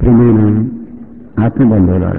ప్రియమైన ఆత్మబంధువులారా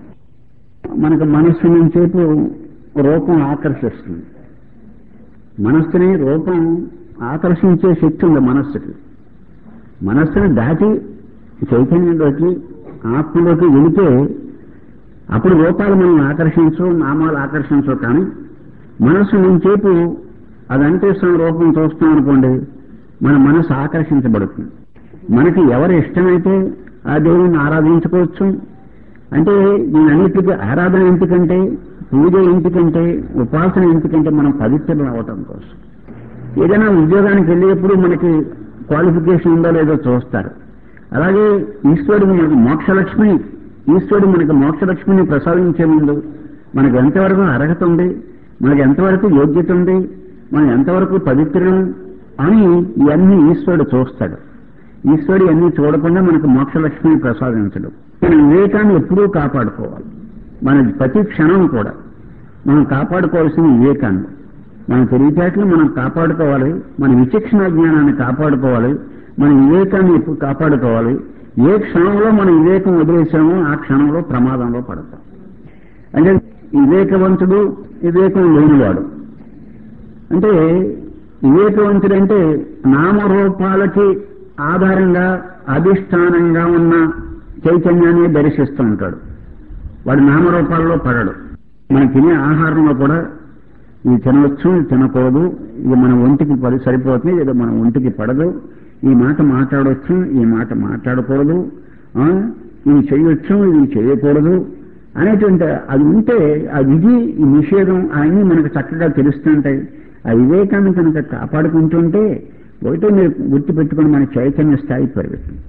మనకు మనస్సు నుంచేపు రూపం ఆకర్షిస్తుంది మనస్సుని రూపం ఆకర్షించే శక్తి ఉంది మనస్సుకి మనస్సుని దాటి చైతన్యంలోకి ఆత్మలోకి వెళితే అప్పుడు రూపాలు మనం ఆకర్షించు నామాలు ఆకర్షించు కానీ మనస్సు నుంచేపు అది అంటేస్తున్న రూపం చూస్తాం అనుకోండి మన మనసు ఆకర్షించబడుతుంది మనకి ఎవరు ఇష్టమైతే ఆ దేవుని ఆరాధించుకోవచ్చు అంటే దీనన్నిటికీ ఆరాధన ఎందుకంటే పూజ ఎందుకంటే ఉపాసన ఎందుకంటే మనం పవిత్రం అవటం కోసం ఏదైనా ఉద్యోగానికి వెళ్ళేప్పుడు మనకి క్వాలిఫికేషన్ ఉందో లేదో చూస్తారు అలాగే ఈశ్వరుడు మనకి మోక్షలక్ష్మి ఈశ్వరుడు మనకి మోక్షలక్ష్మిని ప్రసాదించే ముందు మనకు ఎంతవరకు అర్హత ఉంది మనకు ఎంతవరకు యోగ్యత ఉంది మనం ఎంతవరకు పవిత్రం అని ఇవన్నీ ఈశ్వరుడు చూస్తాడు ఈశ్వరుడు ఇవన్నీ చూడకుండా మనకు మోక్షలక్ష్మిని ప్రసాదించడు మన వివేకాన్ని ఎప్పుడూ కాపాడుకోవాలి మన ప్రతి క్షణం కూడా మనం కాపాడుకోవాల్సిన వివేకాన్ని మన తెలివితేటలు మనం కాపాడుకోవాలి మన విచక్షణ జ్ఞానాన్ని కాపాడుకోవాలి మన వివేకాన్ని ఎప్పుడు కాపాడుకోవాలి ఏ క్షణంలో మన వివేకం వదిలేసామో ఆ క్షణంలో ప్రమాదంలో పడతాం అంటే వివేకవంతుడు వివేకం లేనివాడు అంటే వివేకవంతుడంటే నామరూపాలకి ఆధారంగా అధిష్టానంగా ఉన్న చైతన్యాన్ని దర్శిస్తూ ఉంటాడు వాడు నామరూపాల్లో పడడు మనం తినే ఆహారంలో కూడా ఇది తినవచ్చు ఇది తినకూడదు ఇది మన ఒంటికి పడి సరిపోతుంది ఇది మన ఒంటికి పడదు ఈ మాట మాట్లాడవచ్చు ఈ మాట మాట్లాడకూడదు ఆ, ఇది చేయొచ్చు ఇది చేయకూడదు అనేటువంటి అది ఉంటే ఆ విధి ఈ నిషేధం అవన్నీ మనకు చక్కగా తెలుస్తుంటాయి ఆ వివేకాన్ని కనుక కాపాడుకుంటుంటే ఒకటే మీరు గుర్తుపెట్టుకుని మన చైతన్య స్థాయి పెరుగుతుంది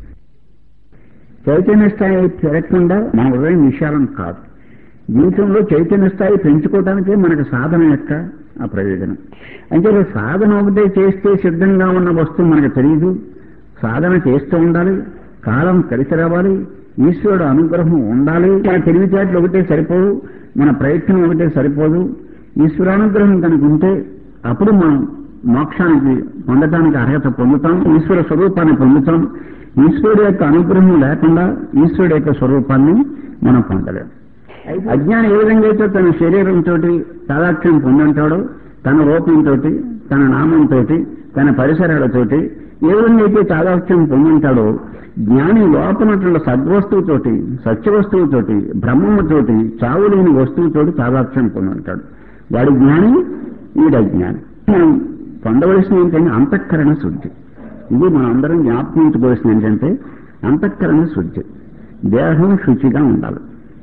చైతన్య స్థాయి పెరగకుండా మన హృదయం విశాలం కాదు జీవితంలో చైతన్య స్థాయి పెంచుకోవడానికే మనకు సాధన యొక్క ఆ ప్రయోజనం అంటే సాధన ఒకటే చేస్తే సిద్ధంగా ఉన్న వస్తువు మనకు తెలియదు సాధన చేస్తూ ఉండాలి కాలం కలిసి రావాలి ఈశ్వరుడు అనుగ్రహం ఉండాలి మన తెలివితేటలు ఒకటే సరిపోదు మన ప్రయత్నం ఒకటే సరిపోదు ఈశ్వరానుగ్రహం కనుక ఉంటే అప్పుడు మనం మోక్షానికి పొందటానికి అర్హత పొందుతాం ఈశ్వర స్వరూపాన్ని పొందుతాం ఈశ్వరుడు యొక్క అనుగ్రహం లేకుండా ఈశ్వరుడు యొక్క స్వరూపాన్ని మనం పొందలేం అజ్ఞానం ఏ విధంగా అయితే తన శరీరంతో తాదాత్మ్యం పొందంటాడో తన రూపంతో తన నామంతో తన పరిసరాలతోటి ఏ విధంగా అయితే తాదాత్మ్యం పొందుంటాడో జ్ఞాని లోపలటువంటి సద్వస్తువుతోటి సత్యవస్తువుతోటి బ్రహ్మముతోటి చావులేని వస్తువుతోటి తాదాత్మ్యం పొందుంటాడు వాడి జ్ఞాని వీడి అజ్ఞాని మనం పొందవలసిన ఏంటంటే అంతఃకరణ శుద్ధి ఇది మనం అందరం జ్ఞాపకించుకోవాల్సింది ఏంటంటే అంతఃకరణ శుద్ధి దేహం శుచిగా ఉండాలి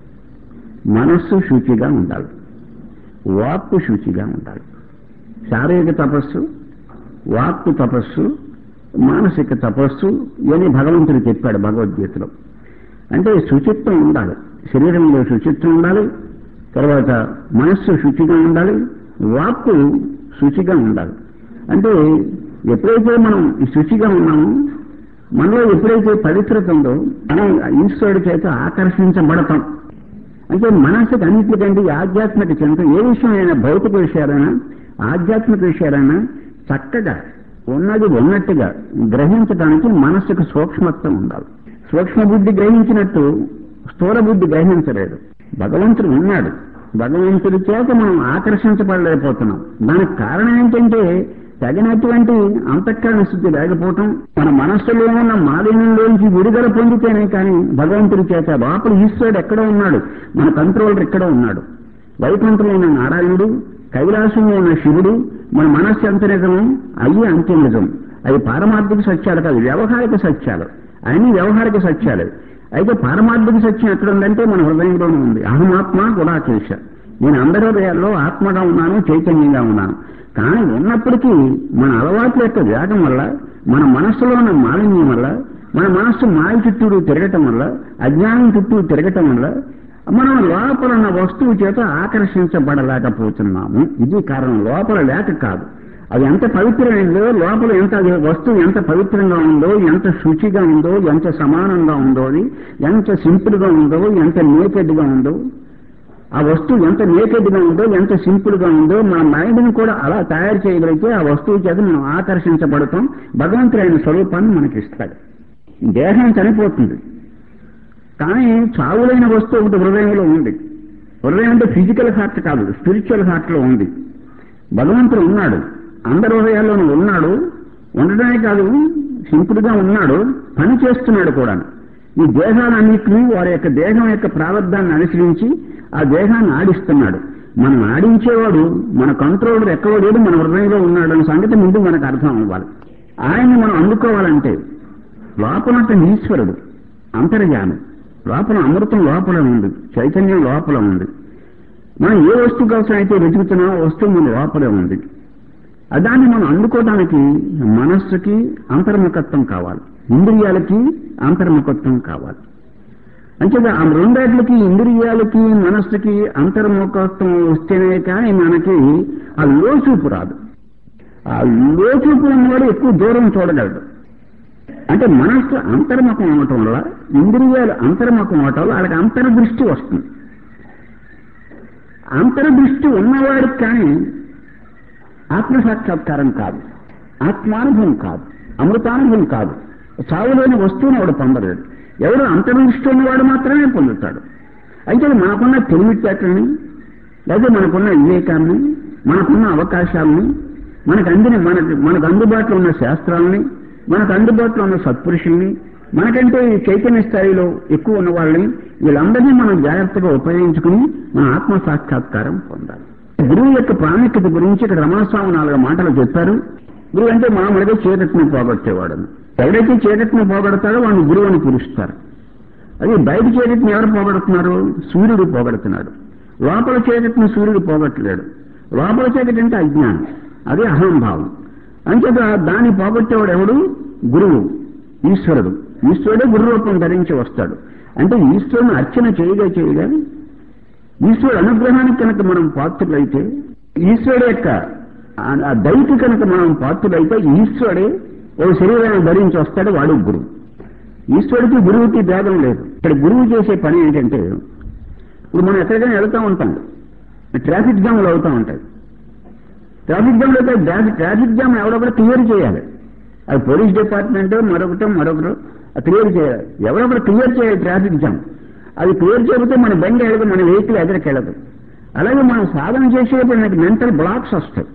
మనస్సు శుచిగా ఉండాలి వాక్కు శుచిగా ఉండాలి శారీరక తపస్సు వాక్కు తపస్సు మానసిక తపస్సు ఇవన్నీ భగవంతుడు చెప్పాడు భగవద్గీతలో అంటే శుచిత్వం ఉండాలి శరీరంలో శుచిత్వం ఉండాలి తర్వాత మనస్సు శుచిగా ఉండాలి వాక్కు శుచిగా ఉండాలి అంటే ఎప్పుడైతే మనం ఈ శుచిగా ఉన్నామో మనలో ఎప్పుడైతే పవిత్రత ఉందో మనం ఈశ్వరుడి చేత ఆకర్షించబడతాం అంటే మనసుకు అన్నిటికంటే ఈ ఆధ్యాత్మిక చింతన ఏ విషయమైనా భౌతిక విషయాలైనా ఆధ్యాత్మిక విషయాలైనా చక్కగా ఉన్నది ఉన్నట్టుగా గ్రహించడానికి మనస్సుకు సూక్ష్మత్వం ఉండాలి సూక్ష్మ బుద్ధి గ్రహించినట్టు స్థూల బుద్ధి గ్రహించలేదు భగవంతుడు ఉన్నాడు భగవంతుడి చేత మనం ఆకర్షించబడలేకపోతున్నాం దానికి కారణం ఏంటంటే తగినటువంటి అంతఃకరణ శుద్ధి లేకపోవటం మన మనస్సులో ఉన్న మాలిన్యంలోంచి విడుదల పొందితేనే కానీ భగవంతుడి చేత లోపల ఈశ్వరుడు ఎక్కడో ఉన్నాడు మన కంట్రోలర్ ఎక్కడో ఉన్నాడు వైకుంఠంలో ఉన్న నారాయణుడు కైలాసంలో ఉన్న శివుడు మన మనస్సు ఎంత నిజము అయ్యి అంత్య నిజం అవి పారమార్థిక సత్యాలు కాదు వ్యవహారిక సత్యాలు అన్ని వ్యవహారిక సత్యాలు అయితే పారమార్థిక సత్యం ఎక్కడ ఉందంటే మన హృదయంలోనే ఉంది అహమాత్మ గుణాకేశ నేను అందరి హృదయాల్లో ఆత్మగా ఉన్నాను చైతన్యంగా ఉన్నాను కానీ ఉన్నప్పటికీ మన అలవాట్ల యొక్క వేగం వల్ల మన మనస్సులో ఉన్న మాలిన్యం వల్ల మన మనస్సు మాయ చుట్టూరు తిరగటం వల్ల అజ్ఞానం చుట్టూ తిరగటం వల్ల మనం లోపల ఉన్న వస్తువు చేత ఆకర్షించబడలేకపోతున్నాము ఇది కారణం లోపల లేక కాదు అది ఎంత పవిత్రమైందో లోపల ఎంత అది వస్తువు ఎంత పవిత్రంగా ఉందో ఎంత శుచిగా ఉందో ఎంత సమానంగా ఉందో అది ఎంత సింపుల్ గా ఉందో ఎంత నేకెడ్ గా ఉందో ఆ వస్తువు ఎంత నేకెడ్ గా ఉందో ఎంత సింపుల్ గా ఉందో మన మైండ్ ని కూడా అలా తయారు చేయగలిగితే ఆ వస్తువు చేత మనం ఆకర్షించబడతాం భగవంతుడైన స్వరూపాన్ని మనకి ఇస్తాడు దేహం చనిపోతుంది కానీ చావులైన వస్తువు ఒకటి హృదయంలో ఉంది హృదయం అంటే ఫిజికల్ హార్ట్ కాదు స్పిరిచువల్ హార్ట్లో ఉంది భగవంతుడు ఉన్నాడు అందరి హృదయాల్లోనూ ఉన్నాడు ఉండడమే కాదు సింపుల్గా ఉన్నాడు పని చేస్తున్నాడు కూడా ఈ దేహాలన్నింటినీ వారి యొక్క దేహం యొక్క ప్రారంధాన్ని అనుసరించి ఆ దేహాన్ని ఆడిస్తున్నాడు మనం ఆడించేవాడు మన కంట్రోలర్ ఎక్కడ లేడు మన హృదయంలో ఉన్నాడు అనే సంగతి ముందు మనకు అర్థం అవ్వాలి ఆయన్ని మనం అందుకోవాలంటే లోపలంటే ఈశ్వరుడు అంతర్యామి లోపల అమృతం లోపల ఉంది చైతన్యం లోపల ఉంది మనం ఏ వస్తువు కోసం అయితే వెతుకుతున్నామో ఆ వస్తువు మన లోపలే ఉంది ఆ దాన్ని మనం అందుకోవడానికి మనస్సుకి అంతర్ముఖత్వం కావాలి ఇంద్రియాలకి అంతర్ముఖత్వం కావాలి అంచేత ఆ రెండాట్లకి ఇంద్రియాలకి మనస్సుకి అంతర్ముఖత్వం వస్తేనే కానీ మనకి ఆ లోచూపు రాదు ఆ లోచూపు ఉన్నవాడు ఎక్కువ దూరం చూడగలడు అంటే మనస్సు అంతర్ముఖం అవటం వల్ల ఇంద్రియాలు అంతర్ముఖం అవటం వల్ల వాళ్ళకి అంతర్దృష్టి వస్తుంది అంతర్దృష్టి ఉన్నవాడికి కానీ ఆత్మసాక్షాత్కారం కాదు ఆత్మానుభవం కాదు అమృతానుభవం కాదు చావులోని వస్తువుని వాడు పొందలేడు ఎవరు అంతర్దృష్టి ఉన్నవాడు మాత్రమే పొందుతాడు అయితే మనకున్న తెలివితేటల్ని లేదా మనకున్న వివేకాన్ని మనకున్న అవకాశాలని మనకు అందిన మనకు మనకు అందుబాటులో ఉన్న శాస్త్రాలని మనకు అందుబాటులో ఉన్న సత్పురుషుల్ని మనకంటే ఈ చైతన్య స్థాయిలో ఎక్కువ ఉన్న వాళ్ళని వీళ్ళందరినీ మనం జాగ్రత్తగా ఉపయోగించుకుని మన ఆత్మ సాక్షాత్కారం పొందాలి గురువు యొక్క ప్రాముఖ్యత గురించి ఇక్కడ రమణస్వామి నాలుగు మాటలు చెప్పారు గురువు అంటే మామూలుగా చీకటిని పోగొట్టేవాడు ఎవరైతే చీకటిని పోగొడతాడో వాడిని గురువు అని పిలుస్తారు అది బయట చీకటిని ఎవరు పోగొడుతున్నారు సూర్యుడు పోగొడుతున్నాడు లోపల చీకటిని సూర్యుడు పోగొట్టలేడు లోపల చీకటి అంటే అజ్ఞానం అదే అహంభావం అంచేత దాన్ని పోగొట్టేవాడు ఎవడు గురువు ఈశ్వరుడు ఈశ్వరుడే గురు రూపం ధరించి వస్తాడు అంటే ఈశ్వరుని అర్చన చేయగా చేయగా ఈశ్వరుడు అనుగ్రహానికి కనుక మనం పాత్రులైతే ఈశ్వరుడు యొక్క ఆ- ఆ దయకి కనుక మనం పాత్రులైతే ఈశ్వరుడే ఓ శరీరాన్ని ధరించి వస్తాడు వాడు గురువు ఈశ్వరుడికి గురువుకి భేదం లేదు ఇక్కడ గురువు చేసే పని ఏంటంటే ఇప్పుడు మనం ఎక్కడికైనా వెళ్తూ ఉంటాం ట్రాఫిక్ జామ్లు అవుతూ ఉంటాయి ట్రాఫిక్ జామ్లు అయితే ట్రాఫిక్ ట్రాఫిక్ జామ్ ఎవరో కూడా క్లియర్ చేయాలి అది పోలీస్ డిపార్ట్మెంట్ మరొకటి మరొకరు క్లియర్ చేయాలి ఎవరో ఒకరు క్లియర్ చేయాలి ట్రాఫిక్ జామ్ అది క్లియర్ చేయకపోతే మన బండి వెళ్ళదు మన వెహికల్ ఎదురుకి వెళ్ళదు అలాగే మనం సాధన చేసేటప్పుడు మనకి మెంటల్ బ్లాక్స్ వస్తాయి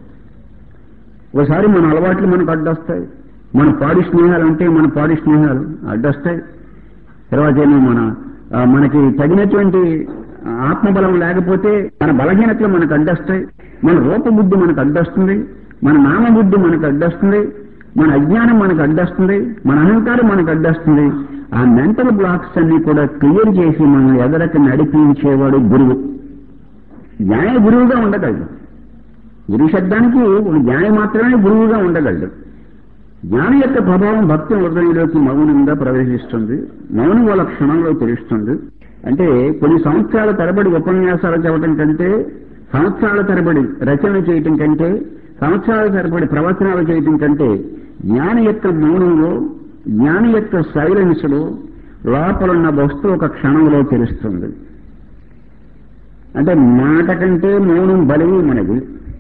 ఒకసారి మన అలవాట్లు మనకు అడ్డొస్తాయి మన పాడి స్నేహాలు అంటే మన పాడి స్నేహాలు అడ్డొస్తాయి తర్వాత ఏమో మన ఆ, మనకి తగినటువంటి ఆత్మబలం లేకపోతే మన బలహీనతలు మనకు అడ్డొస్తాయి మన రూపబుద్ధి మనకు అడ్డొస్తుంది మన నామబుద్ధి మనకు అడ్డొస్తుంది మన అజ్ఞానం మనకు అడ్డొస్తుంది మన అహంకారం మనకు అడ్డొస్తుంది ఆ మెంటల్ బ్లాక్స్ అన్ని కూడా క్లియర్ చేసి మనం ఎదరకు నడిపించేవాడు గురువు న్యాయ గురువుగా ఉండగలడు గురు శబ్దానికి ఒక జ్ఞాని మాత్రమే గురువుగా ఉండగలడు జ్ఞాని యొక్క ప్రభావం భక్తి హృదయంలోకి మౌనంగా ప్రవేశిస్తుంది మౌనం వాళ్ళ క్షణంలో తెలుస్తుంది అంటే కొన్ని సంవత్సరాల తరబడి ఉపన్యాసాలు చెప్పడం కంటే సంవత్సరాల తరబడి రచన చేయటం కంటే సంవత్సరాల తరబడి ప్రవచనాలు చేయటం కంటే జ్ఞాని యొక్క మౌనంలో జ్ఞాని యొక్క సైలెన్స్ లో లోపలున్న వస్తువు ఒక క్షణంలో తెలుస్తుంది అంటే మాట కంటే మౌనం బలవీనది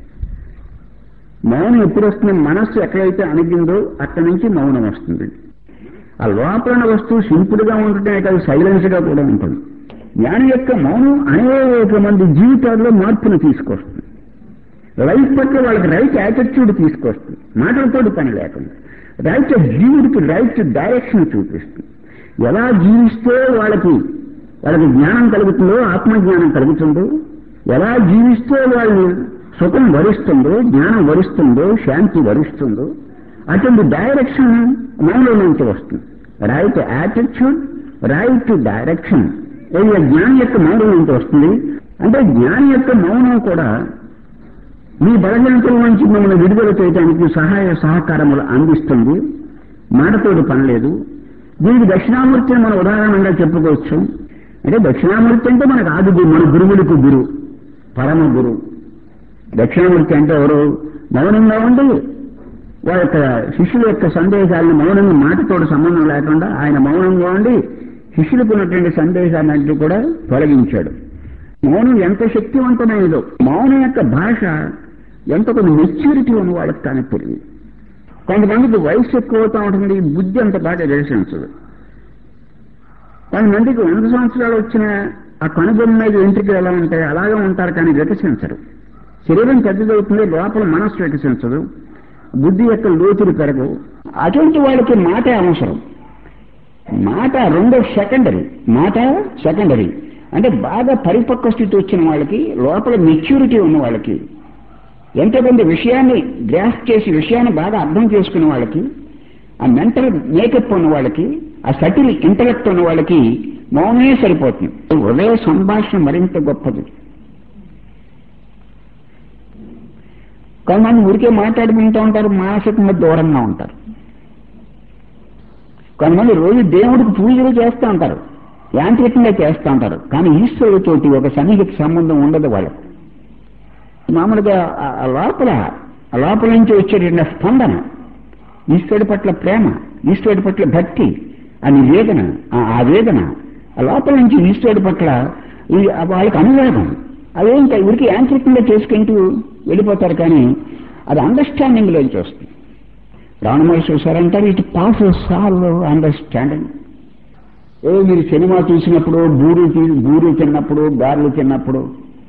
మౌనం ఎప్పుడు వస్తుంది మనస్సు ఎక్కడైతే అణిగిందో అక్కడి నుంచి మౌనం వస్తుంది ఆ లోపల ఉన్న వస్తువు సింపుల్ గా ఉండటమే కాదు సైలెన్స్ గా కూడా ఉంటుంది జ్ఞాని యొక్క మౌనం అనేక మంది జీవితాల్లో మార్పును తీసుకొస్తుంది లైఫ్ పట్ల వాళ్ళకి రైట్ యాటిట్యూడ్ తీసుకొస్తుంది మాటలతోటి పని లేకుండా రైట్ జీవుడికి రైట్ డైరెక్షన్ చూపిస్తుంది ఎలా జీవిస్తే వాళ్ళకి వాళ్ళకి జ్ఞానం కలుగుతుందో ఆత్మజ్ఞానం కలుగుతుందో ఎలా జీవిస్తే వాళ్ళు సుఖం వరిస్తుందో జ్ఞానం వరిస్తుందో శాంతి వరిస్తుందో అటువంటి డైరెక్షన్ మౌనం నుంచి వస్తుంది రైట్ యాటిట్యూడ్ రైట్ డైరెక్షన్ ఇది జ్ఞాని యొక్క మౌనం నుంచి వస్తుంది అంటే జ్ఞాని యొక్క మౌనం కూడా మీ బలహీనతల నుంచి మిమ్మల్ని విడుదల చేయడానికి సహాయ సహకారములు అందిస్తుంది మాటతోటి పని లేదు దీనికి దక్షిణామూర్తిని మనం ఉదాహరణగా చెప్పుకోవచ్చు అంటే దక్షిణామూర్తి అంటే మనకు ఆది గురు మన గురువులకు గురు పరమ గురు దక్షిణామూర్తి అంటే ఎవరు మౌనంగా ఉండి వారి యొక్క శిష్యుల యొక్క సందేశాలను మౌనంగా మాటతోటి సంబంధం లేకుండా ఆయన మౌనంగా ఉండి శిష్యులకు ఉన్నటువంటి సందేశాన్ని కూడా తొలగించాడు మౌనం ఎంత శక్తివంతమైనదో మౌనం యొక్క భాష ఎంత కొన్ని మెచ్యూరిటీ ఉన్న వాళ్ళకి కానీ తెలియదు కొంతమందికి వయసు ఎక్కువ అవుతా ఉంటుంది బుద్ధి అంత బాగా దర్శించదు కొంతమందికి వంద సంవత్సరాలు వచ్చిన ఆ కనుబొమ్మ మీద వెంట్రుకలు ఎలా ఉంటాయి అలాగే ఉంటారు కానీ వికసించరు శరీరం పెద్దదవుతుంది లోపల మనస్సు వికసించదు బుద్ధి యొక్క లోతులు పెరగవు అటువంటి వాళ్ళకి మాట అవసరం మాట రెండో సెకండరీ మాట సెకండరీ అంటే బాగా పరిపక్వ స్థితి వచ్చిన వాళ్ళకి లోపల మెచ్యూరిటీ ఉన్న వాళ్ళకి ఎంతమంది విషయాన్ని గ్రాస్ చేసి విషయాన్ని బాగా అర్థం చేసుకున్న వాళ్ళకి ఆ మెంటల్ మేకప్ ఉన్న వాళ్ళకి ఆ సటిల్ ఇంటలెక్ట్ ఉన్న వాళ్ళకి మౌనమే సరిపోతుంది హృదయ సంభాషణ మరింత గొప్పది కొంతమంది ఊరికే మాట్లాడుకుంటూ ఉంటారు మానసికంగా దూరంగా ఉంటారు కొంతమంది రోజు దేవుడికి పూజలు చేస్తూ ఉంటారు యాంత్రికంగా చేస్తూ ఉంటారు కానీ ఈశ్వరుడితోటి ఒక సన్నిహిత సంబంధం ఉండదు వాళ్ళకు మామూలుగా ఆ- ఆ లోపల ఆ లోపల నుంచి వచ్చేటువంటి స్పందన ఈశ్వరుడి పట్ల ప్రేమ ఈశ్వరుడి పట్ల భక్తి ఆ నివేదన ఆ ఆవేదన ఆ లోపల నుంచి ఈశ్వరుడి పట్ల ఈ వాళ్ళకి అనురాగం అదేంటి ఊరికి యాంత్రికంగా చేసుకుంటూ వెళ్ళిపోతారు కానీ అది అండర్స్టాండింగ్ లోంచి వస్తుంది రావణమహర్షి అంటారు ఇట్ పాసెస్ ఆల్ అండర్స్టాండింగ్ ఏ మీరు సినిమా చూసినప్పుడు బూరు తీ- బూరు తిన్నప్పుడు గారెలు తిన్నప్పుడు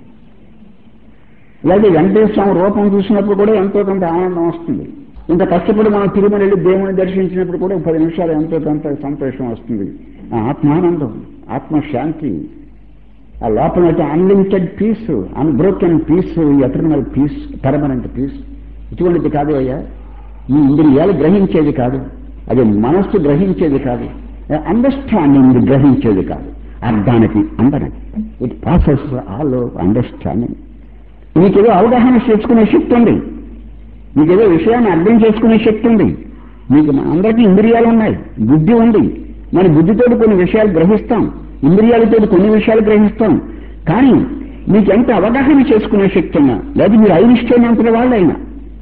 ఇలాగే వెంకటేశ్వర స్వామి రూపం చూసినప్పుడు కూడా ఎంతో కొంత ఆనందం వస్తుంది ఇంత కష్టపడి మనం తిరుమల వెళ్ళి దేవుని దర్శించినప్పుడు కూడా ఒక పది నిమిషాలు ఎంతో కొంత సంతోషం వస్తుంది ఆ ఆత్మానందం ఆత్మశాంతి ఆ లోపల unlimited peace unbroken peace eternal peace permanent peace ఇటువంటిది కాదు అయ్యా ఈ ఇంద్రియాలు గ్రహించేది కాదు అది మనస్సు గ్రహించేది కాదు అండర్స్టాండింగ్ గ్రహించేది కాదు అర్థానికి అందనది ఇట్ ప్రాసెస్ ఆల్ అండర్స్టాండింగ్ మీకేదో అవగాహన చేసుకునే శక్తి ఉంది మీకేదో విషయాన్ని అర్థం చేసుకునే శక్తి ఉంది మీకు అందరికీ ఇంద్రియాలు ఉన్నాయి బుద్ధి ఉంది మన బుద్ధితోటి కొన్ని విషయాలు గ్రహిస్తాం ఇంద్రియాలతో కొన్ని విషయాలు గ్రహిస్తాం కానీ మీకు ఎంత అవగాహన చేసుకునే శక్తి ఉన్నా లేదా మీరు ఐనిష్టైనంతటి వాళ్ళైనా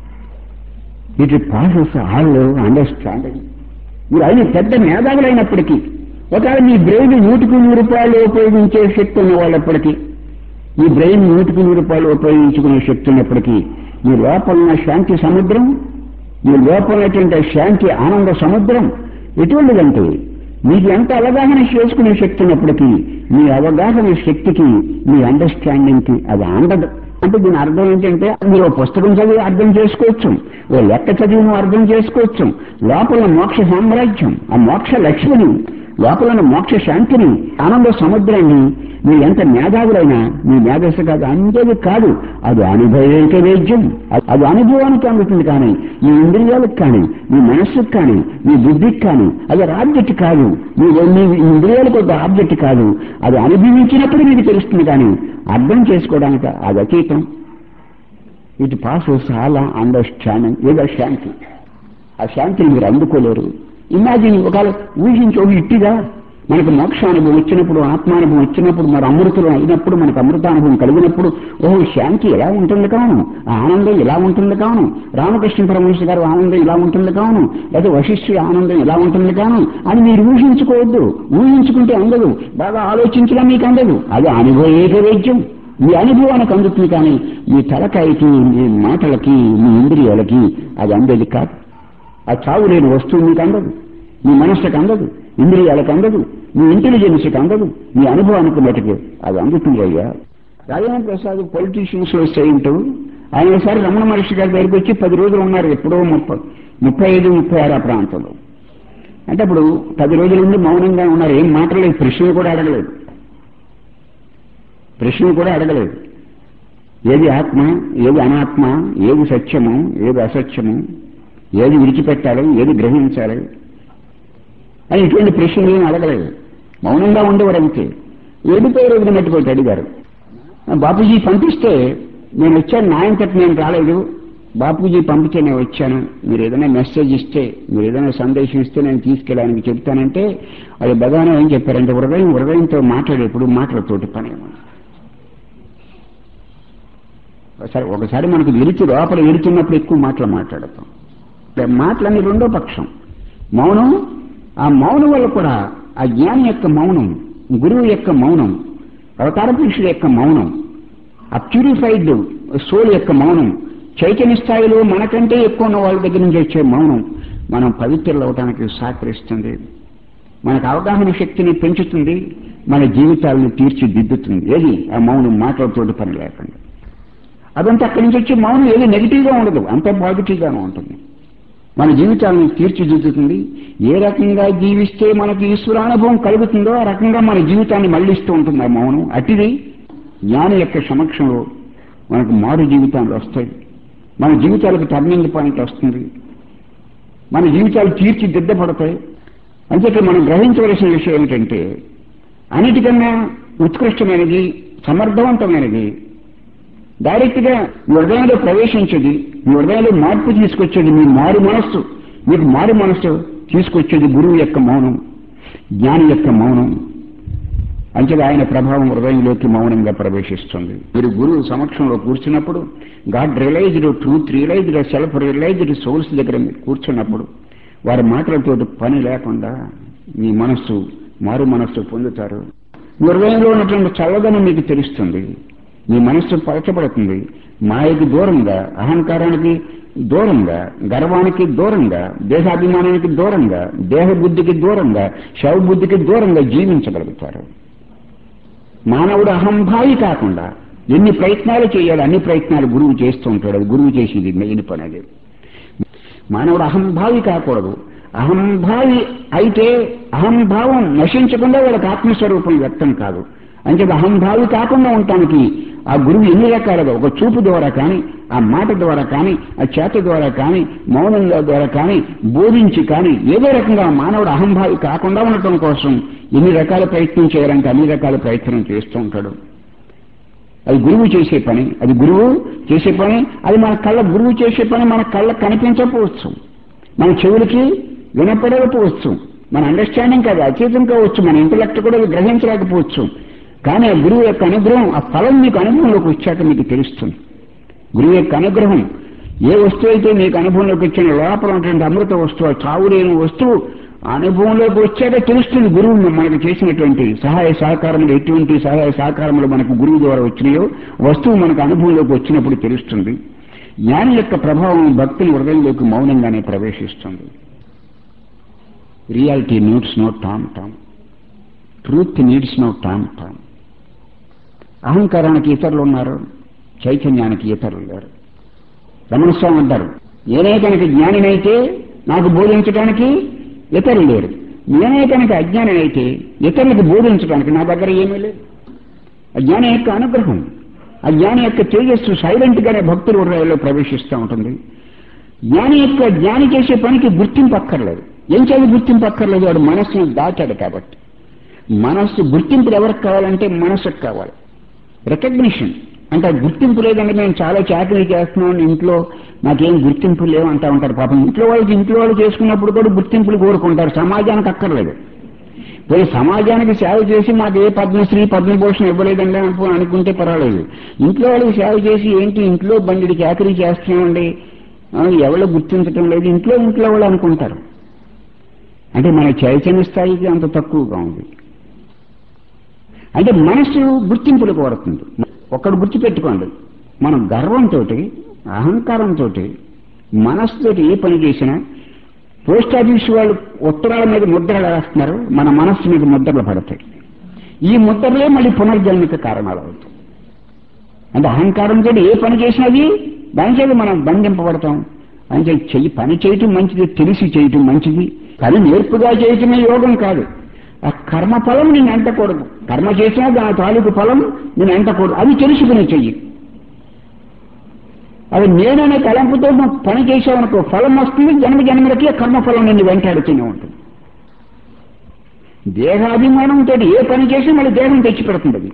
ఇట్ ప్రాసెస్ ఆల్ అండర్స్టాండింగ్ మీరు అయిన పెద్ద మేధావులైనప్పటికీ ఒకవేళ మీ బ్రెయిన్ నూటికి నూరు రూపాయలు ఉపయోగించే శక్తి ఉన్న వాళ్ళప్పటికీ మీ బ్రెయిన్ నూటికి నూరు రూపాయలు ఉపయోగించుకునే శక్తి ఉన్నప్పటికీ మీ లోపల ఉన్న శాంతి సముద్రం మీ లోపల ఉన్నటువంటి శాంతి ఆనంద సముద్రం ఎటువంటిదంటే మీకు ఎంత అవగాహన చేసుకునే శక్తి ఉన్నప్పటికీ మీ అవగాహన శక్తికి మీ అండర్స్టాండింగ్ కి అది అందదు అంటే దీని అర్థం ఏంటంటే మీరు ఓ పుస్తకం చదివి అర్థం చేసుకోవచ్చు ఓ లెక్క చదివి నువ్వు అర్థం చేసుకోవచ్చు లోపల మోక్ష సామ్రాజ్యం ఆ మోక్ష లక్ష్మిని లోపల ఉన్న మోక్ష శాంతిని ఆనంద సముద్రాన్ని మీ ఎంత మేధావులైనా మీ మేధస్సు కాదు అంతేది కాదు అది అనుభవేక వేద్యం అది అనుభవానికి అందుతుంది కానీ మీ ఇంద్రియాలకు కానీ మీ మనస్సుకు కానీ మీ బుద్ధికి కానీ అది ఒక ఆబ్జెక్ట్ కాదు మీ మీ ఇంద్రియాలకు ఒక ఆబ్జెక్ట్ కాదు అది అనుభవించినప్పుడు మీకు తెలుస్తుంది కానీ అర్థం చేసుకోవడానికి అది అతీతం ఇట్ పాసెస్ ఆల్ అండర్స్టాండింగ్ ఏదో శాంతి ఆ శాంతిని మీరు అందుకోలేరు ఇమాజిన్ ఒకవేళ ఊహించి ఒక ఇట్టిగా మనకు మోక్షానుభవం వచ్చినప్పుడు ఆత్మానుభవం వచ్చినప్పుడు మరి అమృతులు అయినప్పుడు మనకు అమృతానుభవం కలిగినప్పుడు ఓహో శాంతి ఎలా ఉంటుంది కాను ఆ ఆనందం ఇలా ఉంటుంది కాను రామకృష్ణ పరమేశ్వర గారు ఆనందం ఇలా ఉంటుంది కాను లేదా వశిష్ఠుడి ఆనందం ఇలా ఉంటుంది కాను అని మీరు ఊహించుకోవద్దు ఊహించుకుంటే అందదు బాగా ఆలోచించడం మీకు అందదు అది అనుభవేక వైద్యం మీ అనుభవానికి అందుతుంది కానీ మీ తలకాయకి మీ మాటలకి మీ ఇంద్రియాలకి అది అందేది కాదు ఆ చావు లేని వస్తువు మీకు అందదు మీ మనస్సుకు అందదు ఇంద్రియాలకు అందదు మీ ఇంటెలిజెన్స్కి అందదు మీ అనుభవానికి మటుకు అది అందుతుంది అయ్యా రాజేంద్ర ప్రసాద్ పొలిటీషియన్స్ లో సెయింట్ ఆయన ఒకసారి రమణ మహర్షి గారి దగ్గరికి వచ్చి పది రోజులు ఉన్నారు ఎప్పుడో ముప్పై ముప్పై ఐదు ముప్పై ఆరు ఆ ప్రాంతంలో అంటే అప్పుడు పది రోజుల నుండి మౌనంగా ఉన్నారు ఏం మాట్లాడలేదు ప్రశ్నలు కూడా అడగలేదు ప్రశ్నలు కూడా అడగలేదు ఏది ఆత్మ ఏది అనాత్మ ఏది సత్యము ఏది అసత్యము ఏది విడిచిపెట్టాలి ఏది గ్రహించాలి అని ఇటువంటి ప్రశ్నలు ఏమి అడగలేదు మౌనంగా ఉండేవారు అంతే ఏడిపోయే రోజున మట్టుకోటి అడిగారు బాపూజీ పంపిస్తే నేను వచ్చాను నా అంతటి నేను రాలేదు బాపూజీ పంపితే నేను వచ్చాను మీరు ఏదైనా మెసేజ్ ఇస్తే మీరు ఏదైనా సందేశం ఇస్తే నేను తీసుకెళ్ళడానికి చెప్తానంటే అది భగవాన్ ఏం చెప్పారంటే హృదయం హృదయంతో మాట్లాడేప్పుడు మాటలతోటి పని ఒకసారి ఒకసారి మనకు విరిచి లోపల విరుచున్నప్పుడు ఎక్కువ మాటలు మాట్లాడతాం మాటలన్నీ రెండో పక్షం మౌనం ఆ మౌనం వల్ల కూడా ఆ జ్ఞాని యొక్క మౌనం గురువు యొక్క మౌనం అవతార పురుషుల యొక్క మౌనం ఆ ప్యూరిఫైడ్ సోల్ యొక్క మౌనం చైతన్య స్థాయిలో మనకంటే ఎక్కువ ఉన్న వాళ్ళ దగ్గర నుంచి వచ్చే మౌనం మనం పవిత్రులు అవడానికి సహకరిస్తుంది మనకు అవగాహన శక్తిని పెంచుతుంది మన జీవితాలను తీర్చిదిద్దుతుంది ఏది ఆ మౌనం మాటలతోటి పని లేకుండా అదంతా అక్కడి నుంచి వచ్చి మౌనం ఏది నెగిటివ్గా ఉండదు అంత పాజిటివ్గానే ఉంటుంది మన జీవితాలను తీర్చిదిద్దుతుంది ఏ రకంగా జీవిస్తే మనకి ఈశ్వరానుభవం కలుగుతుందో ఆ రకంగా మన జీవితాన్ని మళ్లిస్తూ ఉంటుంది ఆ మౌనం అటిది జ్ఞాని యొక్క సమక్షంలో మనకు మారు జీవితాలు వస్తాయి మన జీవితాలకు టర్నింగ్ పాయింట్ వస్తుంది మన జీవితాలు తీర్చిదిద్దపడతాయి అంచేత మనం గ్రహించవలసిన విషయం ఏమిటంటే అన్నిటికన్నా ఉత్కృష్టమైనది సమర్థవంతమైనది డైరెక్ట్ గా మీ హృదయంలో ప్రవేశించేది మీ హృదయంలో మార్పు తీసుకొచ్చేది మీ మారు మనస్సు మీకు మారు మనస్సు తీసుకొచ్చేది గురువు యొక్క మౌనం జ్ఞాని యొక్క మౌనం అంచేది ఆయన ప్రభావం హృదయంలోకి మౌనంగా ప్రవేశిస్తుంది మీరు గురువు సమక్షంలో కూర్చున్నప్పుడు God realised truth realised self realised source దగ్గర మీరు కూర్చున్నప్పుడు వారి మాటలతో పని లేకుండా మీ మనస్సు మారు మనస్సు పొందుతారు మీ హృదయంలో ఉన్నటువంటి చల్లదనం మీకు తెలుస్తుంది మీ మనస్సు పరచబడుతుంది మాయకి దూరంగా అహంకారానికి దూరంగా గర్వానికి దూరంగా దేహాభిమానానికి దూరంగా దేహ బుద్ధికి దూరంగా శవ బుద్ధికి దూరంగా జీవించగలుగుతారు మానవుడు అహంభావి కాకుండా ఎన్ని ప్రయత్నాలు చేయాలి అన్ని ప్రయత్నాలు గురువు చేస్తూ ఉంటాడు అది గురువు చేసేది మెయిన్ పని అది మానవుడు అహంభావి కాకూడదు అహంభావి అయితే అహంభావం నశించకుండా వాళ్ళకి ఆత్మస్వరూపం వ్యక్తం కాదు అంటే అహంభావి కాకుండా ఉండటానికి ఆ గురువు ఎన్ని రకాలుగా ఒక చూపు ద్వారా కానీ ఆ మాట ద్వారా కానీ ఆ చేత ద్వారా కానీ మౌనం ద్వారా కానీ బోధించి కానీ ఏదో రకంగా మానవుడు అహంభావి కాకుండా ఉండటం కోసం ఎన్ని రకాల ప్రయత్నం చేయాలంటే అన్ని రకాల ప్రయత్నం చేస్తూ ఉంటాడు అది గురువు చేసే పని అది గురువు చేసే పని అది మన కళ్ళ గురువు చేసే పని మన కళ్ళ కనిపించకపోవచ్చు మన చెవులకి వినపడకపోవచ్చు మన అండర్స్టాండింగ్ కాదు అచేతం కావచ్చు మన ఇంటలెక్ట్ కూడా అది గ్రహించలేకపోవచ్చు కానీ ఆ గురువు యొక్క అనుగ్రహం ఆ ఫలం మీకు అనుభవంలోకి వచ్చాక మీకు తెలుస్తుంది గురువు యొక్క అనుగ్రహం ఏ వస్తువు అయితే మీకు అనుభవంలోకి వచ్చిన లోపల ఉన్నటువంటి అమృత వస్తువు చావు లేని వస్తువు అనుభవంలోకి వచ్చాక తెలుస్తుంది గురువు మనకు చేసినటువంటి సహాయ సహకారములు ఎటువంటి సహాయ సహకారములు మనకు గురువు ద్వారా వచ్చినాయో వస్తువు మనకు అనుభవంలోకి వచ్చినప్పుడు తెలుస్తుంది జ్ఞాని యొక్క ప్రభావం భక్తుని హృదయంలోకి మౌనంగానే ప్రవేశిస్తుంది reality needs no tom tom truth needs no tom tom అహంకారానికి ఇతరులు ఉన్నారు చైతన్యానికి ఇతరులు లేరు రమణస్వామి అంటారు నేనే కనుక జ్ఞానినైతే నాకు బోధించడానికి ఇతరులు లేరు నేనే కనుక అజ్ఞానైతే ఇతరులకు బోధించడానికి నా దగ్గర ఏమీ లేదు అజ్ఞాని యొక్క అనుగ్రహం ఆ జ్ఞాని యొక్క తేజస్సు సైలెంట్ గానే భక్తుల హృదయాల్లో ప్రవేశిస్తూ ఉంటుంది జ్ఞాని యొక్క జ్ఞాని చేసే పనికి గుర్తింపు అక్కర్లేదు ఏం చేయాలి గుర్తింపు అక్కర్లేదు వాడు మనస్సును దాటాడు కాబట్టి మనస్సు గుర్తింపులు ఎవరికి కావాలంటే మనస్సుకు కావాలి రికగ్నిషన్ అంటే ఆ గుర్తింపు లేదంటే మేము చాలా చాకరీ చేస్తున్నాం ఇంట్లో నాకేం గుర్తింపు లేవు అంటా ఉంటారు పాపం ఇంట్లో వాళ్ళకి ఇంట్లో వాళ్ళు చేసుకున్నప్పుడు కూడా గుర్తింపులు కోరుకుంటారు సమాజానికి అక్కర్లేదు పోయి సమాజానికి సేవ చేసి మాకు ఏ పద్మశ్రీ పద్మభూషణ్ ఇవ్వలేదండి అనుకో అనుకుంటే పర్వాలేదు ఇంట్లో వాళ్ళకి సేవ చేసి ఏంటి ఇంట్లో బండికి చాకరీ చేస్తున్నామండి ఆ, ఎవరు గుర్తించటం లేదు ఇంట్లో ఇంట్లో వాళ్ళు అనుకుంటారు అంటే మన చైతన్య స్థాయికి అంత తక్కువగా ఉంది అంటే మనసు గుర్తింపులు కోరుతుంది ఒక్కడు గుర్తుపెట్టుకోండి మనం గర్వంతో అహంకారంతో మనస్సుతోటి ఏ పని చేసినా పోస్ట్ ఆఫీస్ వాళ్ళు ఉత్తరాల మీద ముద్రలు వేస్తున్నారు మన మనస్సు మీద ముద్రలు పడతాయి ఈ ముద్రలే మళ్ళీ పునర్జన్మక కారణాలు అవుతాయి అంటే అహంకారంతో ఏ పని చేసినది దాని చేత మనం బంధింపబడతాం అంటే చెయ్యి పని చేయటం మంచిది తెలిసి చేయటం మంచిది పని నేర్పుగా చేయటమే యోగం కాదు ఆ కర్మ ఫలం నేను అంటకూడదు కర్మ చేసినా దాని తాలూకు ఫలం నేను అంటకూడదు అది తెలుసుకుని చెయ్యి అది నేననే తలంపుతో నువ్వు పని చేసావనుకో ఫలం వస్తుంది జన్మ జన్మలకి ఆ కర్మఫలం నిన్ను వెంటాడుతూనే ఉంటుంది దేహాభిమానంతో ఏ పని చేసినా మళ్ళీ దేహం తెచ్చిపెడుతుంది అది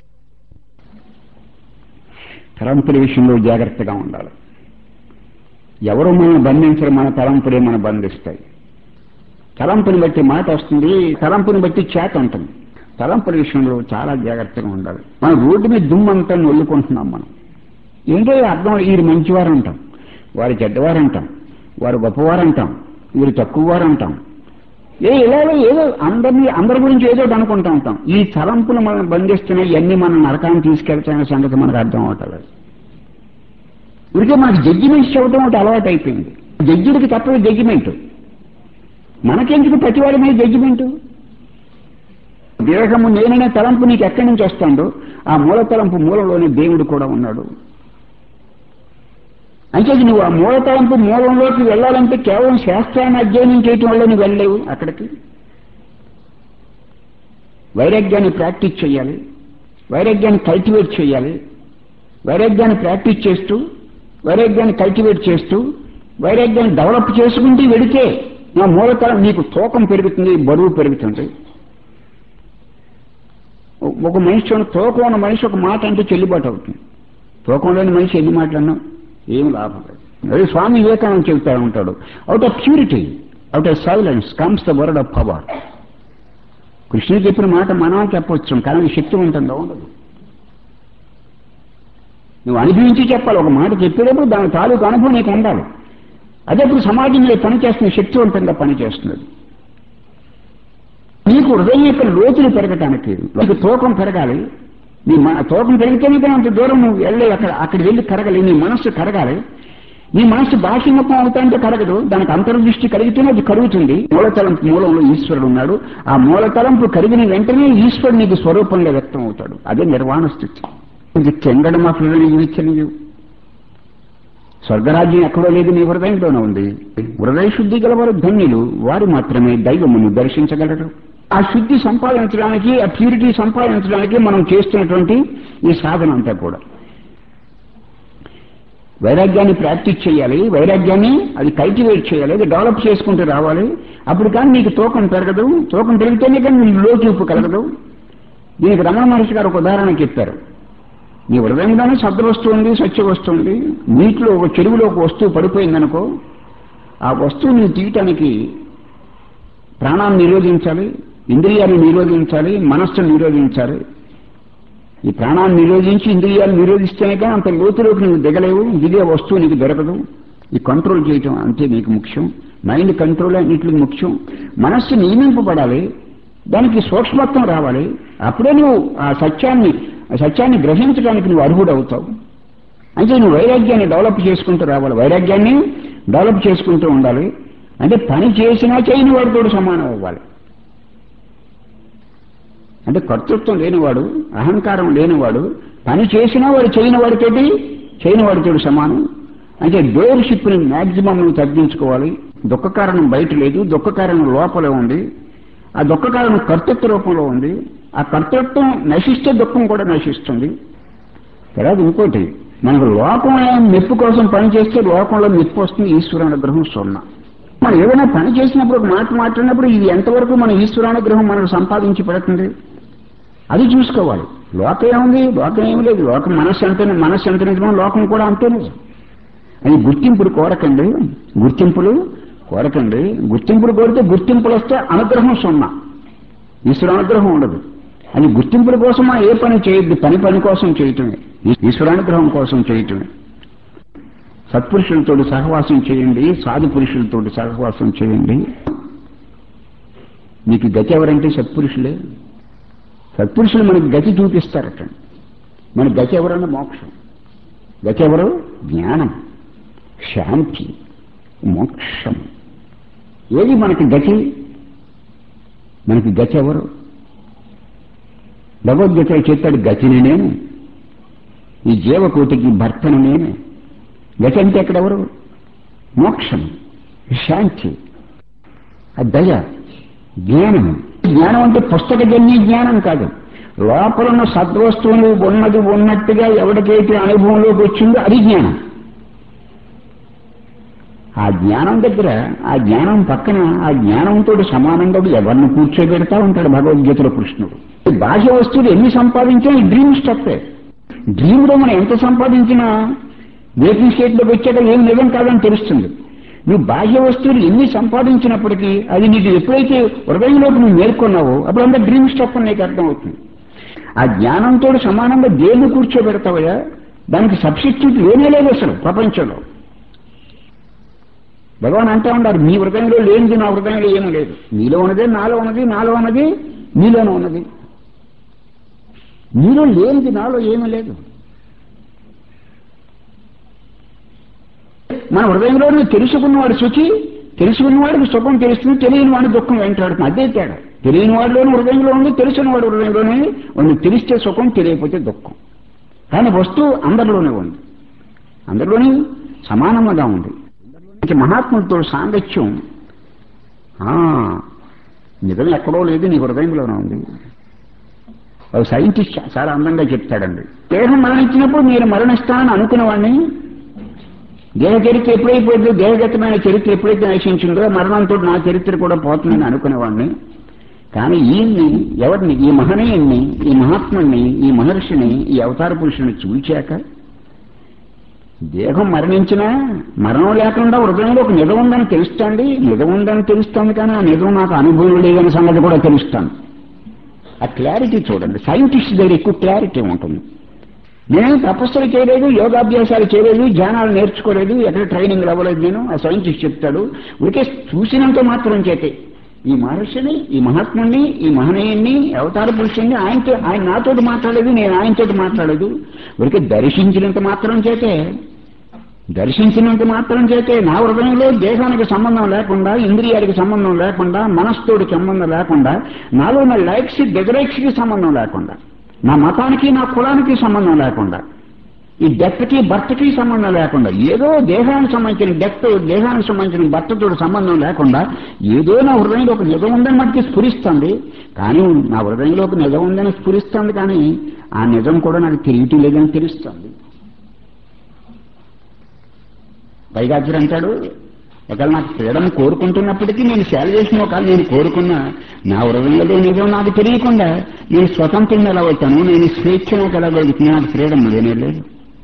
తలంపుల విషయంలో జాగ్రత్తగా ఉండాలి ఎవరు మనం బంధించరు మన తలంపులే మనం బంధిస్తాయి తలంపుని బట్టి మాట వస్తుంది తలంపుని బట్టి చేత ఉంటుంది తలంపుల విషయంలో చాలా జాగ్రత్తగా ఉండాలి మనం రోడ్డు మీద దుమ్మంతా నొల్లుకుంటున్నాం మనం ఏంటో అర్థం వీరు మంచివారు అంటాం వారు చెడ్డవారు అంటాం వారు గొప్పవారు అంటాం వీరు తక్కువవారు అంటాం ఏ ఇలాగో ఏదో అందరినీ అందరి గురించి ఏదో ఒకటి అనుకుంటా ఉంటాం ఈ తలంపులు మనం బంధిస్తున్నాయి ఇవన్నీ మనం నరకాన్ని తీసుకెళ్తాయనే సంగతి మనకు అర్థం అవటలేదు ఇదికే మనకి జడ్జిమెంట్స్ చెప్పడం ఒకటి అలవాటు అయిపోయింది జడ్జిడికి తప్పదు జడ్జిమెంట్ మనకెందుకు ప్రతివాడి మీద జడ్జిమెంట్ దేహము నేననే తలంపు నీకు ఎక్కడి నుంచి వస్తుందో ఆ మూల తలంపు మూలంలోనే దేవుడు కూడా ఉన్నాడు అంటే నువ్వు ఆ మూల తలంపు మూలంలోకి వెళ్ళాలంటే కేవలం శాస్త్రాన్ని అధ్యయనం చేయటం వల్ల నువ్వు వెళ్ళలేవు అక్కడికి వైరాగ్యాన్ని ప్రాక్టీస్ చేయాలి వైరాగ్యాన్ని కల్టివేట్ చేయాలి వైరాగ్యాన్ని ప్రాక్టీస్ చేస్తూ వైరాగ్యాన్ని కల్టివేట్ చేస్తూ వైరాగ్యాన్ని డెవలప్ చేసుకుంటూ వెడితే నా మూలతరం నీకు తూకం పెరుగుతుంది బరువు పెరుగుతుంది ఒక మనిషి తూకం ఉన్న మనిషి ఒక మాట అంటే చెల్లుబాటు అవుతుంది తూకం లేని మనిషి ఎన్ని మాటలన్నా ఏం లాభం లేదు అదే స్వామి వివేకానంద చెబుతా ఉంటాడు out of purity out of silence comes the word of power కృష్ణుడు చెప్పిన మాట మనం చెప్పవచ్చు కానీ అది శక్తి ఉంటుందో ఉండదు నువ్వు అనుభవించి చెప్పాలి ఒక మాట చెప్పేటప్పుడు దాని తాలూకు అనుభవం నీకు ఉండాలి అదే ఇప్పుడు సమాజంలో పని చేస్తున్న శక్తివంతంగా పని చేస్తున్నది నీకు హృదయం యొక్క లోతులు పెరగటానికి నీకు తూకం పెరగాలి నీ మ- తూకం పెరిగితేనే కానీ అంత దూరం నువ్వు వెళ్ళి అక్కడ అక్కడికి వెళ్ళి కరగాలి నీ మనస్సు కరగాలి నీ మనస్సు బాహ్యముఖం అవుతాంటే కరగదు దానికి అంతర్దృష్టి కలిగితేనే అది కరుగుతుంది మూలతలంపు మూలంలో ఈశ్వరుడు ఉన్నాడు ఆ మూలతలంపు కరిగిన వెంటనే ఈశ్వరుడు నీకు స్వరూపంలో వ్యక్తం అవుతాడు అదే నిర్వాణ స్థితి ఇది చెంగడం ఆఫ్ ఇచ్చని స్వర్గరాజ్యం ఎక్కడో లేదు నీ హృదయంలోనే ఉంది హృదయ శుద్ధి గలవారు ధన్యులు వారు మాత్రమే దైవమును దర్శించగలరు ఆ శుద్ధి సంపాదించడానికి ఆ ప్యూరిటీ సంపాదించడానికి మనం చేస్తున్నటువంటి ఈ సాధన అంతా కూడా వైరాగ్యాన్ని ప్రాక్టీస్ చేయాలి వైరాగ్యాన్ని అది కల్టివేట్ చేయాలి అది డెవలప్ చేసుకుంటూ రావాలి అప్పుడు కానీ నీకు తూకం పెరగదు తూకం పెరిగితేనే కానీ నీకు లోచూపు కలగదు దీనికి రమణ మహర్షి గారు ఒక ఉదాహరణ చెప్పారు నీ హృదయంలోనే శబ్ద వస్తువు ఉంది సత్య వస్తువు ఉంది నీటిలో ఒక చెరువులో ఒక వస్తువు పడిపోయిందనుకో ఆ వస్తువు నువ్వు తీయటానికి ప్రాణాన్ని నిరోధించాలి ఇంద్రియాన్ని నిరోధించాలి మనస్సును నిరోధించాలి ఈ ప్రాణాన్ని నిరోధించి ఇంద్రియాలు నిరోధిస్తేనే కానీ అంత లోతులోకి నువ్వు దిగలేవు దిగే వస్తువు నీకు దొరకదు ఈ కంట్రోల్ చేయటం అంతే నీకు ముఖ్యం మైండ్ కంట్రోల్ అన్నింటికి ముఖ్యం మనస్సు నియమింపబడాలి దానికి సూక్ష్మత్వం రావాలి అప్పుడే నువ్వు ఆ సత్యాన్ని ఆ సత్యాన్ని గ్రహించడానికి నువ్వు అర్హుడు అవుతావు అంటే నువ్వు వైరాగ్యాన్ని డెవలప్ చేసుకుంటూ రావాలి వైరాగ్యాన్ని డెవలప్ చేసుకుంటూ ఉండాలి అంటే పని చేసినా చేయని వాడితో సమానం అవ్వాలి అంటే కర్తృత్వం లేనివాడు అహంకారం లేనివాడు పని చేసినా వాడు చేయని వాడితోటి చేయని వాడితో సమానం అంటే డోర్షిప్ని మ్యాక్సిమం నువ్వు తగ్గించుకోవాలి దుఃఖ కారణం బయట లేదు దుఃఖ కారణం లోపలే ఉంది ఆ దుఃఖ కారణం కర్తృత్వ రూపంలో ఉంది ఆ కర్తృత్వం నశిస్తే దుఃఖం కూడా నశిస్తుంది తర్వాత ఇంకోటి మనకు లోకంలో మెప్పు కోసం పని చేస్తే లోకంలో మెప్పు వస్తుంది ఈశ్వరానుగ్రహం సున్నా మనం ఏదైనా పని చేసినప్పుడు ఒక మాట మాట్లాడినప్పుడు ఇది ఎంతవరకు మన ఈశ్వరానుగ్రహం మనకు సంపాదించి పెడుతుంది అది చూసుకోవాలి లోకం ఏముంది లోకం ఏమి లేదు లోకం మనస్సు ఎంత మనస్సు ఎంత నిజమో లోకం కూడా అంతే నిజం అది గుర్తింపులు కోరకండి గుర్తింపులు కోరకండి గుర్తింపులు కోరితే గుర్తింపులు వస్తే అనుగ్రహం సున్నా ఈశ్వర అనుగ్రహం ఉండదు అది గుర్తింపుల కోసం మనం ఏ పని చేయొద్దు పని పని కోసం చేయటమే ఈశ్వరానుగ్రహం కోసం చేయటమే సత్పురుషులతో సహవాసం చేయండి సాధు పురుషులతో సహవాసం చేయండి మీకు గతి ఎవరంటే సత్పురుషులే సత్పురుషులు మనకి గతి చూపిస్తారట మన గతి ఎవరన్నా మోక్షం గతి ఎవరు జ్ఞానం శాంతి మోక్షం ఏది మనకి గతి మనకి గతి ఎవరు భగవద్గీత చెప్పాడు గతిని నేను ఈ జీవకోటికి భర్తను నేను గతి అంటే ఎక్కడెవరు మోక్షం శాంతి ఆ దయ జ్ఞానం జ్ఞానం అంటే పుస్తకజన్య జ్ఞానం కాదు లోపల ఉన్న సద్వస్తువులు ఉన్నది ఉన్నట్టుగా ఎవరికైతే అనుభవంలోకి వచ్చిందో అది జ్ఞానం ఆ జ్ఞానం దగ్గర ఆ జ్ఞానం పక్కన ఆ జ్ఞానంతో సమానంగా ఎవరిని కూర్చోబెడతా ఉంటాడు భగవద్గీతలో కృష్ణుడు బాహ్య వస్తువులు ఎన్ని సంపాదించినా ఈ డ్రీమ్ స్టఫే డ్రీమ్లో మనం ఎంత సంపాదించినా వేకింగ్ స్టేట్లోకి వచ్చాక ఏం నిజం కాదని తెలుస్తుంది నువ్వు బాహ్య వస్తువులు ఎన్ని సంపాదించినప్పటికీ అది నీకు ఎప్పుడైతే హృదయంలోకి నువ్వు మేల్కొన్నావో అప్పుడు అంతా డ్రీమ్ స్టఫ్ అని నీకు అర్థమవుతుంది ఆ జ్ఞానంతో సమానంగా దేన్ని కూర్చోబెడతావయ్యా దానికి సబ్స్టిట్యూట్ లేనే లేదు అసలు ప్రపంచంలో భగవాన్ అంటా ఉండారు మీ హృదయంలో లేనిది నా హృదయంలో ఏమీ లేదు నీలో ఉన్నదే నాలో ఉన్నది నాలో ఉన్నది నీలోనే ఉన్నది నీలో లేనిది నాలో ఏమీ లేదు మన హృదయంలోనే తెలుసుకున్నవాడు శుచి తెలుసుకున్నవాడికి సుఖం తెలుస్తుంది తెలియని వాడి దుఃఖం వెంటాడుతుంది అదే తేడా తెలియని వాడిలోని హృదయంలో ఉంది తెలిసిన వాడి హృదయంలోనే ఉంది తెలిస్తే సుఖం తెలియకపోతే దుఃఖం కానీ వస్తువు అందరిలోనే ఉంది అందరిలోని సమానంగా ఉంది ఇంక మహాత్ములతో సాంగత్యం ఆ, నిజం ఎక్కడో లేదు నీ హృదయంలోనే ఉంది ఒక సైంటిస్ట్ చాలా అందంగా చెప్తాడండి దేహం మరణించినప్పుడు నేను మరణిస్తానని అనుకున్నవాడిని దేహ చరిత్ర ఎప్పుడైపోయిందో దేహగతమైన చరిత్ర ఎప్పుడైతే నశించిందో మరణంతో నా చరిత్ర కూడా పోతుందని అనుకునేవాడిని కానీ ఈయన్ని ఎవరిని ఈ మహనీయుణ్ణి ఈ మహాత్ముణ్ణి ఈ మహర్షిని ఈ అవతార పురుషుని చూచాక దేహం మరణించినా మరణం లేకుండా హృదయంలో ఒక నిజం ఉందని తెలుస్తుంది నిజం ఉందని తెలుస్తుంది కానీ ఆ నిజం నాకు అనుభవం లేదనే సంగతి కూడా తెలుస్తాను ఆ క్లారిటీ చూడండి సైంటిస్ట్ దగ్గర ఎక్కువ క్లారిటీ ఉంటుంది నేను తపస్సులు చేయలేదు యోగాభ్యాసాలు చేయలేదు ధ్యానాలు నేర్చుకోలేదు ఎక్కడ ట్రైనింగ్ అవ్వలేదు నేను ఆ సైంటిస్ట్ చెప్తాడు ఊరికే చూసినంత మాత్రం చేతే ఈ మహర్షిని ఈ మహాత్ముని ఈ మహనీయుణ్ణి అవతార పురుషుణ్ణి ఆయనతో ఆయన నాతోటి మాట్లాడలేదు నేను ఆయనతోటి మాట్లాడలేదు ఊరికే దర్శించినంత మాత్రం చేతే దర్శించినంత మాత్రం చేతే నా హృదయంలో దేహానికి సంబంధం లేకుండా ఇంద్రియానికి సంబంధం లేకుండా మనస్తోడికి సంబంధం లేకుండా నాలో ఉన్న లైక్స్ డిజరైక్స్కి సంబంధం లేకుండా నా మతానికి నా కులానికి సంబంధం లేకుండా ఈ డెత్కి భర్తకి సంబంధం లేకుండా ఏదో దేహానికి సంబంధించిన డెత్ దేహానికి సంబంధించిన భర్తతో సంబంధం లేకుండా ఏదో నా హృదయంలో ఒక నిజం ఉందని మటుకి స్ఫురిస్తుంది కానీ నా హృదయంలో ఒక నిజం ఉందని స్ఫురిస్తుంది కానీ ఆ నిజం కూడా నాకు తెలియటం లేదని తెలుస్తుంది వైగాగ్యుడు అంటాడు ఒకవేళ నాకు ఫ్రీడమ్ కోరుకుంటున్నప్పటికీ నేను శాలవేషన్ ఒకవేళ నేను కోరుకున్నా నా హృదయంలో నిజం నాకు తెలియకుండా నేను స్వతంత్రంగా ఎలా అవుతాను నేను స్వేచ్ఛను ఎలా కలుగుతున్నా నాకు ఫ్రీడమ్ లేనే లేదు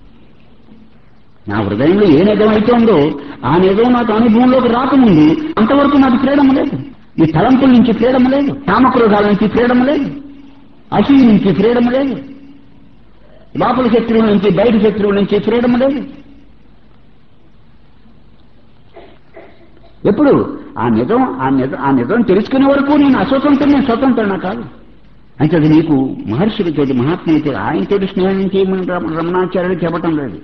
నా హృదయంలో ఏ నిజం అయితే ఉందో ఆ నిజం నాకు అనుభవంలోకి రాకముందు అంతవరకు నాకు ఫ్రీడమ్ లేదు ఈ తలంపుల నుంచి ఫ్రీడమ్ లేదు కామక్రోధాల నుంచి ఫ్రీడమ్ లేదు అసూయ నుంచి ఫ్రీడమ్ లేదు లోపల శత్రువుల నుంచి బయట శత్రువుల నుంచి ఫ్రీడమ్ లేదు ఎప్పుడు ఆ నిజం ఆ నిజం ఆ నిజం తెలుసుకునే వరకు నేను అస్వతంత్రం నేను స్వతంత్రన కాదు అంటే అది నీకు మహర్షులతోటి మహాత్ములతో ఆయనతోటి స్నేహం చేయమని రమ- రమణాచార్యులు చెప్పటం లేదు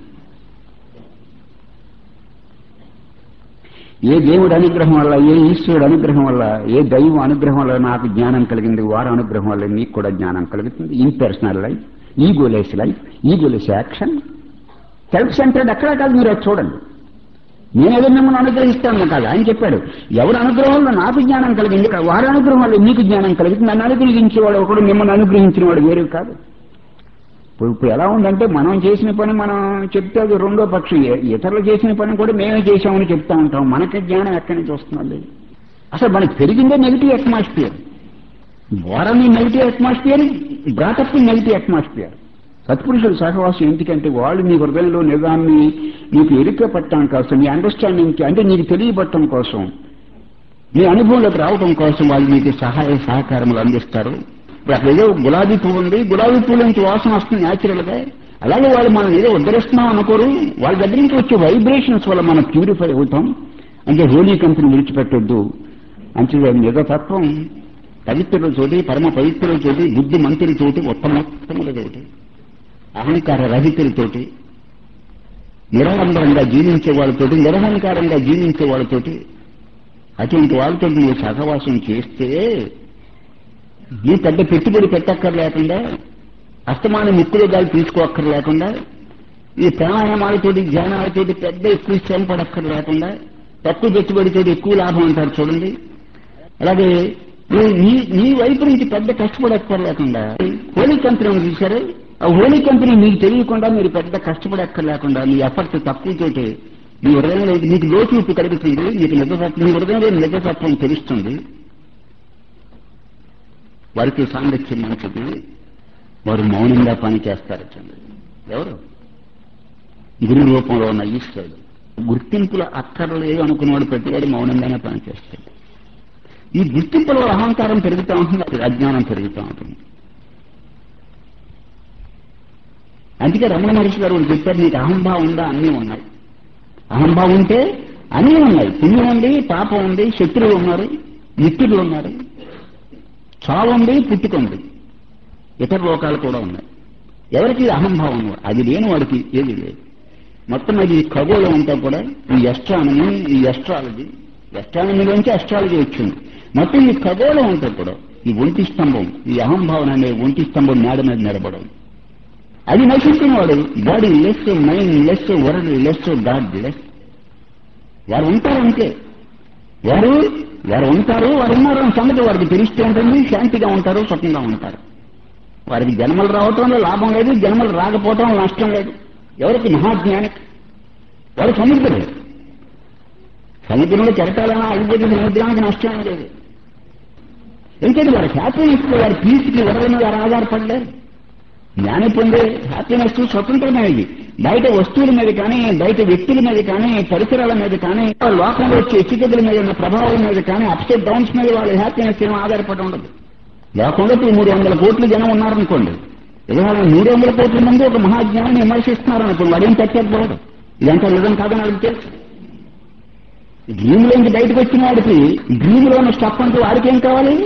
ఏ దేవుడి అనుగ్రహం వల్ల ఏ ఈశ్వరుడు అనుగ్రహం వల్ల ఏ దైవం అనుగ్రహం వల్ల నాకు జ్ఞానం కలిగింది వారి అనుగ్రహం వల్ల నీకు కూడా జ్ఞానం కలుగుతుంది impersonal life egoless life egoless action self centred ఎక్కడా కాదు మీరు అది చూడండి నేనేదో మిమ్మల్ని అనుగ్రహిస్తాను కాదు ఆయన చెప్పాడు ఎవరి అనుగ్రహం వల్ల నాకు జ్ఞానం కలిగింది వారి అనుగ్రహం వల్ల మీకు జ్ఞానం కలిగింది నన్ను అనుగ్రహించేవాడు ఒకడు మిమ్మల్ని అనుగ్రహించిన వాడు వేరు కాదు ఇప్పుడు ఇప్పుడు ఎలా ఉందంటే మనం చేసిన పని మనం చెప్తే అది రెండో పక్షం ఇ- ఇతరులు చేసిన పని కూడా మేమే చేశామని చెప్తా ఉంటాం మనకి జ్ఞానం ఎక్కడి నుంచి వస్తున్నది అసలు మనకి పెరిగిందే నెగిటివ్ అట్మాస్ఫియర్ వారని negative atmosphere brought up negative atmosphere సత్పురుషుల సహవాసం ఎందుకంటే వాళ్ళు నీ హృదయంలో నిజాన్ని నీకు ఎరుక పట్టడం కోసం నీ అండర్స్టాండింగ్కి అంటే నీకు తెలియబట్టడం కోసం నీ అనుభవంలోకి రావడం కోసం వాళ్ళు నీకు సహాయ సహకారములు అందిస్తారు ఇప్పుడు అక్కడ ఏదో గులాబీ పువ్వు ఉంది గులాబీ పువ్వు నుంచి వాసన వస్తుంది న్యాచురల్ గా అలాగే వాళ్ళు మనం ఏదో ఉద్ధరిస్తున్నాం అనుకోరు వాళ్ళ దగ్గర నుంచి వచ్చే వైబ్రేషన్స్ వల్ల మనం ప్యూరిఫై అవుతాం అంటే హోలీ కంపెనీ విడిచిపెట్టొద్దు అంటే నిజతత్వం పవిత్రులతోటి పరమ పవిత్రులతోటి బుద్ధి మంత్రులతోటి ఉత్తమోత్తములతోటి అహంకార రహితులతోటి నిరాడంబరంగా జీవించే వాళ్ళతోటి నిరహంకారంగా జీవించే వాళ్ళతోటి అటువంటి వాళ్ళతో నువ్వు సహవాసం చేస్తే నీ పెద్ద పెట్టుబడి పెట్టక్కర్లేకుండా అస్తమాన ముక్కులు గాలి తీసుకోక్కర్లేకుండా ఈ ప్రాణాయామాలతోటి ధ్యానాలతోటి పెద్ద ఎక్కువ శ్రమ పడక్కర్లేకుండా తక్కువ పెట్టుబడితోటి ఎక్కువ లాభం అంటారు చూడండి అలాగే నువ్వు నీ నీ వైపు నుంచి పెద్ద కష్టపడక్కర్లేకుండా హోలీ కంపెనీ ఉంది చూసారు ఆ హోలీ కంపెనీ మీకు తెలియకుండా మీరు పెద్ద కష్టపడక్కర్లేకుండా మీ ఎఫర్ట్ తక్కువతోటి మీ హృదయంలో నీకు లోచూపు కలుగుతుంది నీకు నిజతత్వం నీ హృదయంలో నిజతత్వం తెలుస్తుంది వారికి సాంగత్యం మంచిది వారు మౌనంగా పని చేస్తారు చూడండి. ఎవరు గురు రూపంలో ఉన్న ఈశ్వరుడు గుర్తింపుల అక్కర్లేదు అనుకున్నవాడు ప్రతివాడు మౌనంగానే పనిచేస్తాడు ఈ గుర్తింపులో అహంకారం పెరుగుతూ ఉంటుంది అప్పుడు అజ్ఞానం పెరుగుతూ ఉంటుంది అందుకే రమణ మహర్షి గారు ఒకటి చెప్పారు నీకు అహంభావం ఉందా అన్నీ ఉన్నాయి అహంభావం ఉంటే అన్నీ ఉన్నాయి పుణ్యం ఉంది పాపం ఉంది శత్రువులు ఉన్నారు మిత్రులు ఉన్నారు చావు ఉంది పుట్టుక ఉంది ఇతర లోకాలు కూడా ఉన్నాయి ఎవరికి అహంభావం ఉంది? అది లేని వాడికి ఏది లేదు మొత్తం అది ఖగోళం అంతా కూడా ఈ ఎస్ట్రానమీ ఈ ఎస్ట్రాలజీ ఎస్ట్రానమీలోంచి అస్ట్రాలజీ వచ్చింది మొత్తం ఈ ఖగోళం అంతా కూడా ఈ ఒంటి స్తంభం ఈ అహంభావన అనే ఒంటి స్తంభం మేడ మీద నిలబడవు అది నశించిన వాడు bodyless mindless worldless godless వారు ఉంటారు అంతే వారు వారు ఉంటారు వారు ఉన్నారు అన్న సంగతి వారికి తెలిస్తే ఉంటుంది శాంతిగా ఉంటారు సుఖంగా ఉంటారు వారికి జన్మలు రావటంలో లాభం లేదు జన్మలు రాకపోవటం నష్టం లేదు ఎవరికి మహాజ్ఞానికి వారు సముద్రులు సముద్రంలో కెరటాలన్నా అడిగిపోతే సముద్రానికి నష్టం లేదు ఎందుకంటే వారి హ్యాపీనెస్ వారి పీస్కి ఎవరి మీద వారు ఆధారపడలేరు జ్ఞాని పొందే హ్యాపీనెస్ స్వతంత్రమైనది బయట వస్తువుల మీద కానీ బయట వ్యక్తుల మీద కానీ పరిసరాల మీద కానీ లోకంలో వచ్చే స్థితిగతుల మీద ఉన్న ప్రభావం మీద కానీ అప్సెట్ డౌన్స్ మీద వాళ్ళ హ్యాపీనెస్ ఏమో ఆధారపడి ఉండదు లోకంలో ఇప్పుడు మూడు వందల కోట్ల జనం ఉన్నారనుకోండి ఇవాళ మూడు వందల కోట్ల మంది ఒక మహాజ్ఞానాన్ని విమర్శిస్తున్నారు అనుకోండి వాడేం తగ్గకపోవడం ఇదంతా నిజం కాదని వాడికి తెలుసు డ్రీమ్లోంచి బయటకు వచ్చిన వాడికి డ్రీమ్లో ఉన్న స్టఫ్ అంటూ వాడికి ఏం కావాలి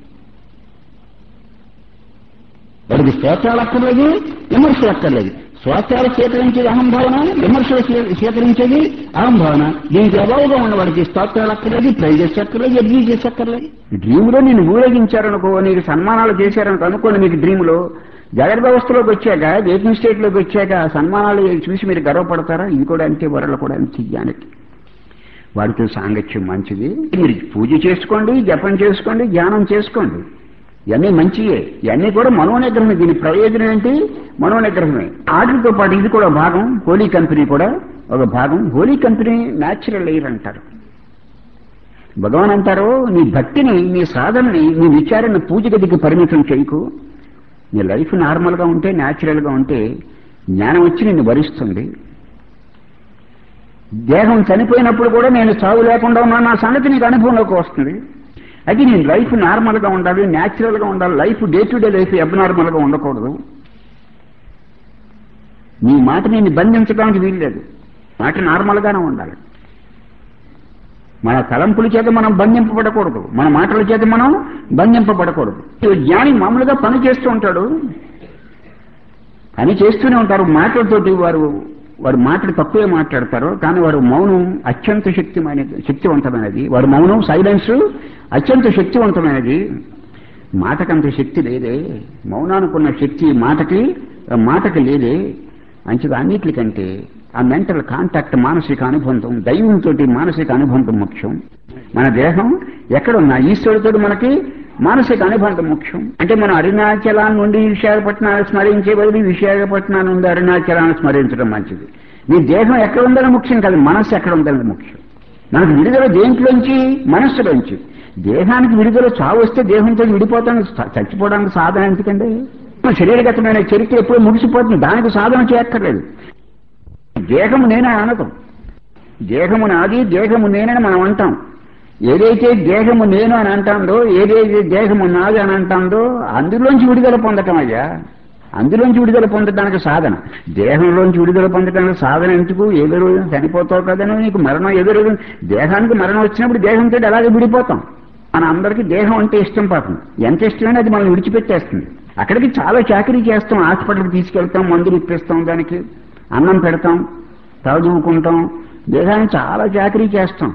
వాడికి స్తోత్రాలు అక్కర్లేదు విమర్శలు అక్కర్లేదు స్తోత్రాలు స్వీకరించేది అహంభావన విమర్శలు స్వీ- స్వీకరించేది అహంభావన దీనికి అభావుగా ఉన్న వాడికి స్తోత్రాలు అక్కర్లేదు ప్రైజెస్ అక్కర్లేదు ఎగ్జీజెస్ అక్కర్లేదు డ్రీమ్లో నేను ఊరేగించారనుకో నీకు సన్మానాలు చేశారనుకో అనుకోండి మీకు డ్రీమ్లో జాగ్రత్త అవస్థలోకి వచ్చాక వేకింగ్ స్టేట్ లోకి వచ్చాక ఆ సన్మానాలు చూసి మీరు గర్వపడతారా ఇది కూడా అంతే వరలు కూడా అంతే జ్ఞానికి వాడితో సాంగత్యం మంచిది మీరు పూజ చేసుకోండి జపం చేసుకోండి ధ్యానం చేసుకోండి ఇవన్నీ మంచియే ఇవన్నీ కూడా మనోనిగ్రహమే దీని ప్రయోజనం ఏంటి మనోనిగ్రహమే ఆటలతో పాటు ఇది కూడా భాగం హోలీ కంపెనీ కూడా ఒక భాగం హోలీ కంపెనీ న్యాచురల్ ఎయిర్ అంటారు భగవాన్ అంటారు నీ భక్తిని నీ సాధనని నీ విచారణ పూజ గదికి పరిమితం చేయకు నీ లైఫ్ నార్మల్గా ఉంటే న్యాచురల్గా ఉంటే జ్ఞానం వచ్చి నిన్ను భరిస్తుంది దేహం చనిపోయినప్పుడు కూడా నేను చావు లేకుండా ఉన్నా నా సంగతి నీకు అనుభవంలోకి వస్తుంది అది నేను లైఫ్ నార్మల్గా ఉండాలి న్యాచురల్గా ఉండాలి life day to day life అబ్నార్మల్గా ఉండకూడదు నీ మాట నేను బంధించడానికి వీల్లేదు మాట నార్మల్గానే ఉండాలి మన తలంపుల చేత మనం బంధింపబడకూడదు మన మాటల చేత మనం బంధింపబడకూడదు ఈ జ్ఞాని మామూలుగా పని చేస్తూ ఉంటాడు పని చేస్తూనే ఉంటారు మాటలతోటి వారు వారు మాటలు తక్కువే మాట్లాడతారు కానీ వారు మౌనం అత్యంత శక్తిమైన శక్తివంతమైనది వారి మౌనం సైలెన్స్ అత్యంత శక్తివంతమైనది మాటకంత శక్తి లేదే మౌనానుకున్న శక్తి మాటకి మాటకి లేదే మంచిది అన్నిటికంటే ఆ మెంటల్ కాంటాక్ట్ మానసిక అనుబంధం దైవంతో మానసిక అనుబంధం ముఖ్యం మన దేహం ఎక్కడున్నా ఈశ్వరుడితో మనకి మానసిక అనుబంధం ముఖ్యం అంటే మనం అరుణాచలం నుండి విశాఖపట్నాన్ని స్మరించే బదులు విశాఖపట్నం నుండి అరుణాచలాన్ని స్మరించడం మంచిది మీ దేహం ఎక్కడ ఉందని ముఖ్యం కాదు మనస్సు ఎక్కడ ఉందని ముఖ్యం మనకు విడుదల దేంట్లోంచి మనస్సులోంచి దేహానికి విడుదల చావు వస్తే దేహంతో విడిపోతానికి చ- చచ్చిపోవడానికి సాధన ఎందుకండి మన శరీరగతమైన చరిత్ర ఎప్పుడూ ముగిసిపోతుంది దానికి సాధన చేయక్కర్లేదు దేహము నేనే అనటం దేహము నాది దేహము నేనని మనం అంటాం ఏదైతే దేహము నేను అని అంటాందో ఏదైతే దేహము నాది అని అంటాందో అందులోంచి విడుదల పొందటం అయ్యా అందులోంచి విడుదల పొందడానికి సాధన దేహంలోంచి విడుదల పొందడానికి సాధన ఎందుకు ఏదో రోజు చనిపోతావు కదని నీకు మరణం ఏదో రోజు దేహానికి మరణం వచ్చినప్పుడు దేహంతో అలాగే విడిపోతాం మన అందరికీ దేహం అంటే ఇష్టం పాపం ఎంత ఇష్టమైనా అది మనం విడిచిపెట్టేస్తుంది అక్కడికి చాలా చాకరీ చేస్తాం హాస్పిటల్కి తీసుకెళ్తాం మందులు ఇప్పిస్తాం దానికి అన్నం పెడతాం చదువుకుంటాం దేహాన్ని చాలా చాకరీ చేస్తాం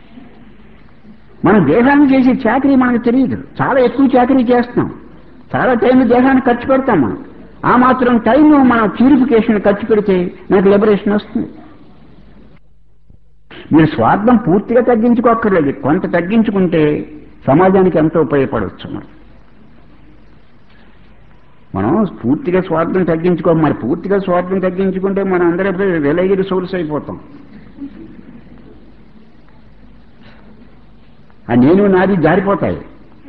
మన దేహాన్ని చేసే చాకరీ మనకు తెలియదు చాలా ఎక్కువ చాకరీ చేస్తాం చాలా టైం దేహాన్ని ఖర్చు పెడతాం మనం ఆ మాత్రం టైం మన ప్యూరిఫికేషన్ ఖర్చు పెడితే నాకు లిబరేషన్ వస్తుంది మీరు స్వార్థం పూర్తిగా తగ్గించుకోక్కర్లేదు కొంత తగ్గించుకుంటే సమాజానికి ఎంతో ఉపయోగపడవచ్చు మనం మనం పూర్తిగా స్వార్థం తగ్గించుకో మరి పూర్తిగా స్వార్థం తగ్గించుకుంటే మనం అందరూ వెలగిరి సోర్స్ అయిపోతాం ఆ నేను నాది జారిపోతాయి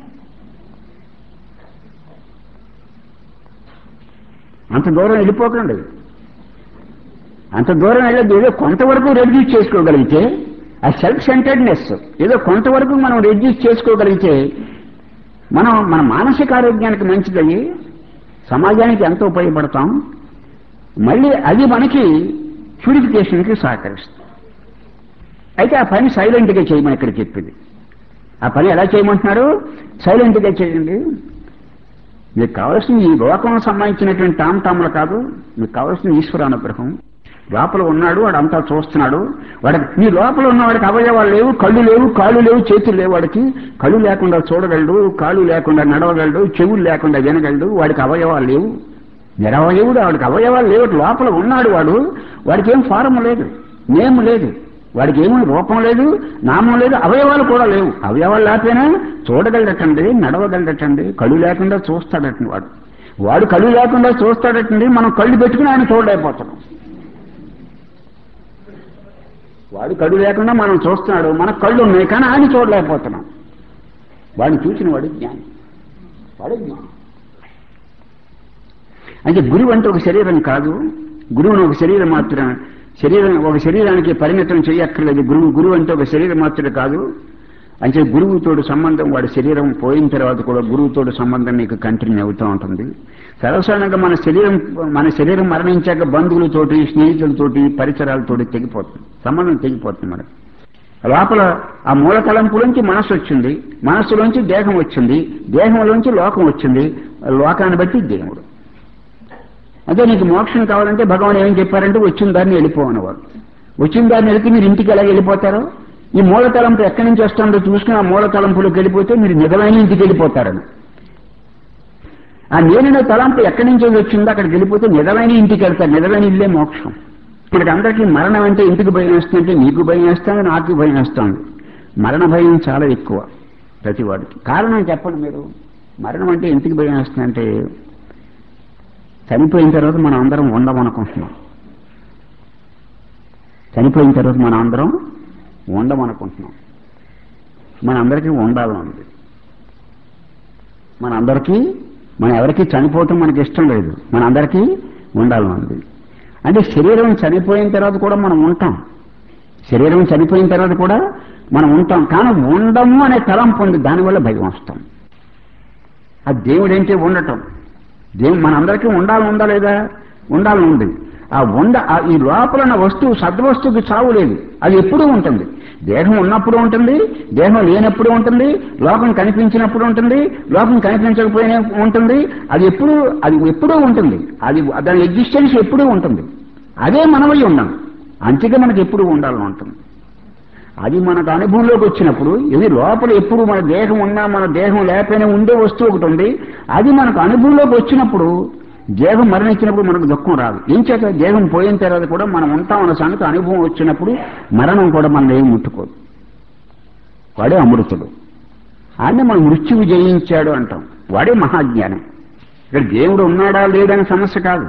అంత దూరం వెళ్ళిపోకండి అంత దూరం వెళ్ళదు ఏదో కొంతవరకు రెడ్యూస్ చేసుకోగలిగితే ఆ సెల్ఫ్ సెంటర్డ్నెస్ ఏదో కొంతవరకు మనం రెడ్యూస్ చేసుకోగలిగితే మనం మన మానసిక ఆరోగ్యానికి మంచిదయ్యి సమాజానికి ఎంతో ఉపయోగపడతాం మళ్ళీ అది మనకి ప్యూరిఫికేషన్కి సహకరిస్తుంది అయితే ఆ పని సైలెంట్గా చేయమని ఇక్కడ చెప్పింది ఆ పని ఎలా చేయమంటున్నారు సైలెంట్గా చేయండి మీకు కావాల్సిన ఈ లోకం సంబంధించినటువంటి టామ్ టామ్లు కాదు మీకు కావాల్సిన ఈశ్వర అనుగ్రహం లోపల ఉన్నాడు వాడు అంతా చూస్తున్నాడు వాడికి నీ లోపల ఉన్న వాడికి అవయవాలు లేవు కళ్ళు లేవు కాళ్ళు లేవు చేతులు లేవు వాడికి కళ్ళు లేకుండా చూడగలడు కాళ్ళు లేకుండా నడవగలడు చెవులు లేకుండా వినగలడు వాడికి అవయవాలు లేవు నిరవయవుడు వాడికి అవయవాలు లేవు లోపల ఉన్నాడు వాడు వాడికి ఏం ఫారం లేదు నేమ్ లేదు వాడికి ఏమీ రూపం లేదు నామం లేదు అవయవాలు కూడా లేవు అవయవాలు లేకపోయినా చూడగలడటండి నడవగలడటండి కళ్ళు లేకుండా చూస్తాడటండి వాడు వాడు కళ్ళు లేకుండా చూస్తాడటండి మనం కళ్ళు పెట్టుకుని ఆయన చూడలేకపోతున్నాం వాడు కళ్ళు లేకుండా మనం చూస్తున్నాడు మన కళ్ళు ఉన్నాయి కానీ ఆయన చూడలేకపోతున్నాం వాడిని చూసిన వాడు జ్ఞానం వాడు జ్ఞానం అంటే గురువు అంటే ఒక శరీరం కాదు గురువుని ఒక శరీరం మాత్రం శరీరం ఒక శరీరానికి పరిమితం చేయక్కర్లేదు గురువు గురువు అంటే ఒక శరీరం మాత్రమే కాదు అంటే గురువుతోడు సంబంధం వాడి శరీరం పోయిన తర్వాత కూడా గురువుతోడు సంబంధం నీకు కంటిన్యూ అవుతూ ఉంటుంది సర్వసాధారణంగా మన శరీరం మన శరీరం మరణించాక బంధువులతోటి స్నేహితులతోటి పరిసరాలతోటి తెగిపోతుంది సంబంధం తెగిపోతుంది మనకి లోపల ఆ మూల తలంపులోంచి మనస్సు వచ్చింది మనస్సులోంచి దేహం వచ్చింది దేహంలోంచి లోకం వచ్చింది లోకాన్ని బట్టి దేవుడు అదే నీకు మోక్షం కావాలంటే భగవాన్ ఏం చెప్పారంటే వచ్చిన దాన్ని వెళ్ళిపోవన్నవాడు వచ్చిన దాన్ని వెళితే మీరు ఇంటికి ఎలా వెళ్ళిపోతారో ఈ మూల తలంపు ఎక్కడి నుంచి వస్తుందో చూసుకుని ఆ మూల తలంపులోకి వెళ్ళిపోతే మీరు నిజమైన ఇంటికి వెళ్ళిపోతారని ఆ నేననే తలంపు ఎక్కడి నుంచి వచ్చిందో అక్కడికి వెళ్ళిపోతే నిజమైన ఇంటికి వెళ్తారు నిజమైన ఇల్లే మోక్షం మనకి అందరికీ మరణం అంటే ఇంటికి భయం వేస్తుందంటే నీకు భయం వేస్తుంది నాకు భయం వేస్తుంది మరణ భయం చాలా ఎక్కువ ప్రతి వాడికి కారణం చెప్పండి మీరు మరణం అంటే ఎందుకు భయం వేస్తుందంటే చనిపోయిన తర్వాత మనం అందరం ఉండమనుకుంటున్నాం చనిపోయిన తర్వాత మనం అందరం ఉండమనుకుంటున్నాం మన అందరికీ ఉండాలని ఉంది మన అందరికీ మన ఎవరికి చనిపోవటం మనకి ఇష్టం లేదు మన అందరికీ ఉండాలని ఉంది అంటే శరీరం చనిపోయిన తర్వాత కూడా మనం ఉంటాం శరీరం చనిపోయిన తర్వాత కూడా మనం ఉంటాం కానీ ఉండము అనే తలంపు ఉంది దానివల్ల భయం వస్తాం ఆ దేవుడేంటి ఉండటం దేవుడు మనందరికీ ఉండాలని ఉందా లేదా ఉండాలని ఉంది ఆ ఉండ ఆ ఈ లోపల ఉన్న వస్తువు సద్వస్తువుకి చావు లేదు అది ఎప్పుడూ ఉంటుంది దేహం ఉన్నప్పుడు ఉంటుంది దేహం లేనప్పుడు ఉంటుంది లోకం కనిపించినప్పుడు ఉంటుంది లోకం కనిపించకపోయినా ఉంటుంది అది ఎప్పుడు అది ఎప్పుడూ ఉంటుంది అది దాని ఎగ్జిస్టెన్స్ ఎప్పుడూ ఉంటుంది అదే మనమై ఉన్నాం అంతగా మనకి ఎప్పుడు ఉండాలని ఉంటుంది అది మనకు అనుభవంలోకి వచ్చినప్పుడు ఇది లోపల ఎప్పుడు మన దేహం ఉన్నా మన దేహం లేకపోయినా ఉండే వస్తువు ఒకటి ఉంది అది మనకు అనుభవంలోకి వచ్చినప్పుడు దేహం మరణించినప్పుడు మనకు దుఃఖం రాదు ఏం చేత దేహం పోయిన తర్వాత కూడా మనం ఉంటామన్న సంగతి అనుభవం వచ్చినప్పుడు మరణం కూడా మనం ఏం ముట్టుకోదు వాడే అమృతుడు ఆయన మనం మృత్యువు జయించాడు అంటాం వాడే మహాజ్ఞానం ఇక్కడ దేవుడు ఉన్నాడా లేడనే సమస్య కాదు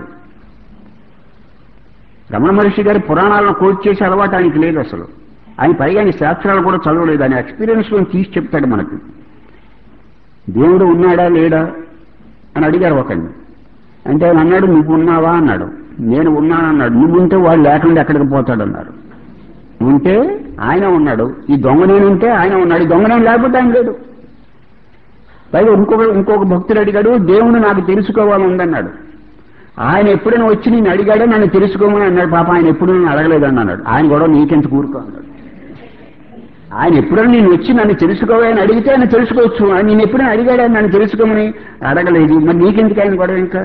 రమణ మహర్షి గారి పురాణాలను కోట్ చేసే అలవాటు ఆయనకి లేదు అసలు ఆయన పైగా ఆయన శాస్త్రాలు కూడా చదవలేదు ఆయన ఎక్స్పీరియన్స్ లో తీసి చెప్తాడు మనకి దేవుడు ఉన్నాడా లేడా అని అడిగారు ఒకరిని అంటే ఆయన అన్నాడు నువ్వు ఉన్నావా అన్నాడు నేను ఉన్నానన్నాడు నువ్వు ఉంటే వాడు లేకుండా ఎక్కడికి పోతాడు అన్నాడు ఉంటే ఆయన ఉన్నాడు ఈ దొంగ నేను ఉంటే ఆయన ఉన్నాడు ఈ దొంగ నేను లేకపోతే ఆయన లేడు పైగా ఇంకొక ఇంకొక భక్తుడు అడిగాడు దేవుడు నాకు తెలుసుకోవాలని ఉందన్నాడు ఆయన ఎప్పుడైనా వచ్చి నేను అడిగాడో నన్ను తెలుసుకోమని అన్నాడు పాప ఆయన ఎప్పుడు నేను అడగలేదని అన్నాడు ఆయన కూడా నీకెంత కూరుకో అన్నాడు ఆయన ఎప్పుడైనా నేను వచ్చి నన్ను తెలుసుకోవాలని అడిగితే ఆయన తెలుసుకోవచ్చు ఆయన నేను ఎప్పుడైనా అడిగాడా నన్ను తెలుసుకోమని అడగలేదు మరి నీకెందుకు ఆయన గొడవ ఇంకా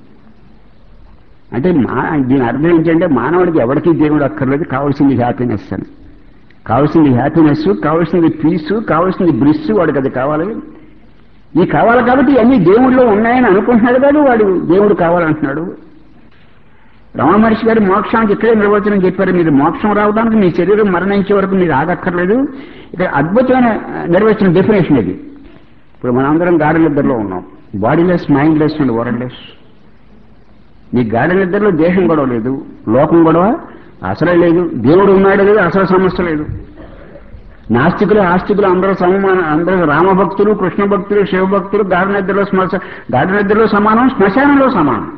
అంటే మా దీని అర్థం ఏంటంటే మానవుడికి ఎవరికీ దేవుడు అక్కర్లేదు కావాల్సింది హ్యాపీనెస్ అని కావాల్సింది హ్యాపీనెస్ కావాల్సింది పీస్ కావాల్సింది బ్రిస్ వాడికి అది కావాలి ఈ కావాలి కాబట్టి అన్ని దేవుడిలో ఉన్నాయని అనుకుంటున్నాడు కాదు వాడు దేవుడు కావాలంటున్నాడు రమణ మహర్షి గారు మోక్షానికి ఇక్కడే నిర్వచనం చెప్పారు మీరు మోక్షం రావడానికి మీ శరీరం మరణించే వరకు మీరు ఆగక్కర్లేదు ఇక్కడ అద్భుతమైన నిర్వచనం డెఫినేషన్ ఇది ఇప్పుడు మనందరం గాఢ నిద్రలో ఉన్నాం బాడీలెస్ మైండ్లెస్ అండ్ వరల్డ్లెస్ నీ గాఢ నిద్రలో దేహం గొడవ లేదు లోకం గొడవ అసలే లేదు దేవుడు ఉన్నాడు లేదు అసలు సమస్య లేదు నాస్తికులు ఆస్తికులు అందరూ సమాన అందరూ రామభక్తులు కృష్ణ భక్తులు శివభక్తులు గాఢ నిద్రలో శ్మశ గాఢ నిద్రలో సమానం శ్మశానంలో సమానం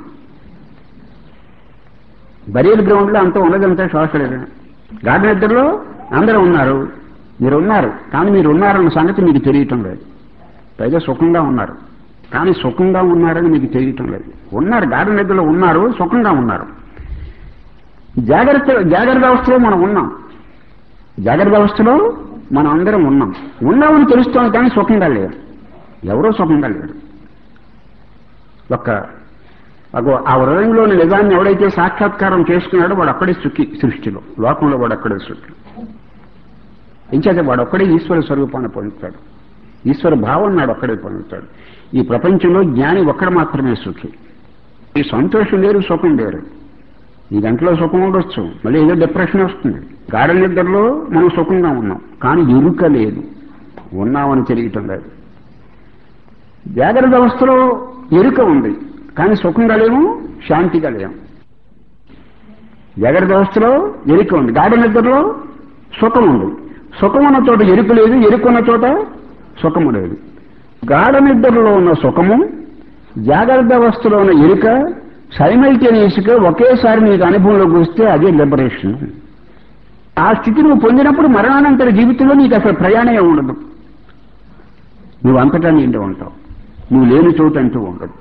బరియల్ గ్రౌండ్ లో అంతా ఉన్నదంతా శ్వాసలేదు గాఢ నిద్రలో అందరూ ఉన్నారు మీరు ఉన్నారు కానీ మీరు ఉన్నారన్న సంగతి మీకు తెలియటం లేదు పైగా సుఖంగా ఉన్నారు కానీ సుఖంగా ఉన్నారని మీకు తెలియటం లేదు ఉన్నారు గాఢ నిద్రలో ఉన్నారు సుఖంగా ఉన్నారు జాగ్రత్త జాగ్రత్త అవస్థలో మనం ఉన్నాం జాగ్రత్త అవస్థలో మనం అందరం ఉన్నాం ఉన్నామని తెలుస్తోంది కానీ సుఖంగా లేరు ఎవరో సుఖంగా లేరు ఒక్క అగో ఆ హృదయంలోని నిజాన్ని ఎవడైతే సాక్షాత్కారం చేసుకున్నాడో వాడు అక్కడే సుఖి సృష్టిలో లోకంలో వాడు అక్కడే సుఖి ఇంచేత వాడు ఒక్కడే ఈశ్వర స్వరూపాన్ని పొందుతాడు ఈశ్వర భావం నాడు ఒక్కడే పొందుతాడు ఈ ప్రపంచంలో జ్ఞాని ఒక్కడ మాత్రమే సుఖి ఈ సంతోషం వేరు సుఖం వేరు ఈ గంటలో సుఖం ఉండొచ్చు మళ్ళీ ఏదో డిప్రెషన్ వస్తుంది గాఢ నిద్రలో మనం సుఖంగా ఉన్నాం కానీ ఎరుక లేదు ఉన్నామని తెలియటం లేదు జాగ్రత్త అవస్థలో ఎరుక ఉంది కానీ సుఖంగా లేము శాంతిగా లేము జాగ్రత్త అవస్థలో ఎరుక ఉంది గాఢ నిద్రలో సుఖం ఉంది సుఖం ఉన్న చోట ఎరుక లేదు ఎరుక ఉన్న చోట సుఖము లేదు గాఢ నిద్రలో ఉన్న సుఖము జాగ్రత్త అవస్థలో ఉన్న ఎరుక సైమల్టేనియస్గా ఒకేసారి నీకు అనుభవంలోకి వస్తే అదే లిబరేషన్ ఆ స్థితి నువ్వు పొందినప్పుడు మరణానంతర జీవితంలో నీకు అసలు ప్రయాణమే ఉండదు నువ్వు అంతటా నిండి ఉంటావు నువ్వు లేని చోటు అంటూ ఉండదు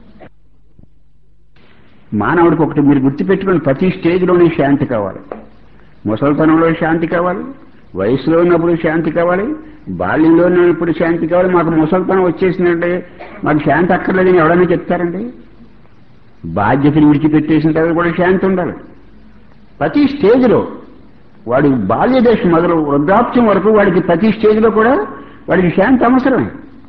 మానవుడికి ఒకటి మీరు గుర్తుపెట్టుకుని ప్రతి స్టేజ్లోనే శాంతి కావాలి ముసలితనంలో శాంతి కావాలి వయసులో ఉన్నప్పుడు శాంతి కావాలి బాల్యంలో ఉన్నప్పుడు శాంతి కావాలి మాకు ముసలితనం వచ్చేసిందంటే మాకు శాంతి అక్కర్లేదని ఎవడైనా చెప్తారండి బాధ్యతను విడిచిపెట్టేసిన తర్వాత కూడా శాంతి ఉండాలి ప్రతి స్టేజ్లో వాడి బాల్య దశ మొదలు వృద్ధాప్యం వరకు వాడికి ప్రతి స్టేజ్లో కూడా వాడికి శాంతి అవసరమే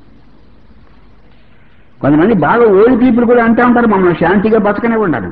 కొంతమంది బాగా ఓల్డ్ పీపుల్ కూడా అంటూ ఉంటారు మమ్మల్ని శాంతిగా బతకనే ఉండాలి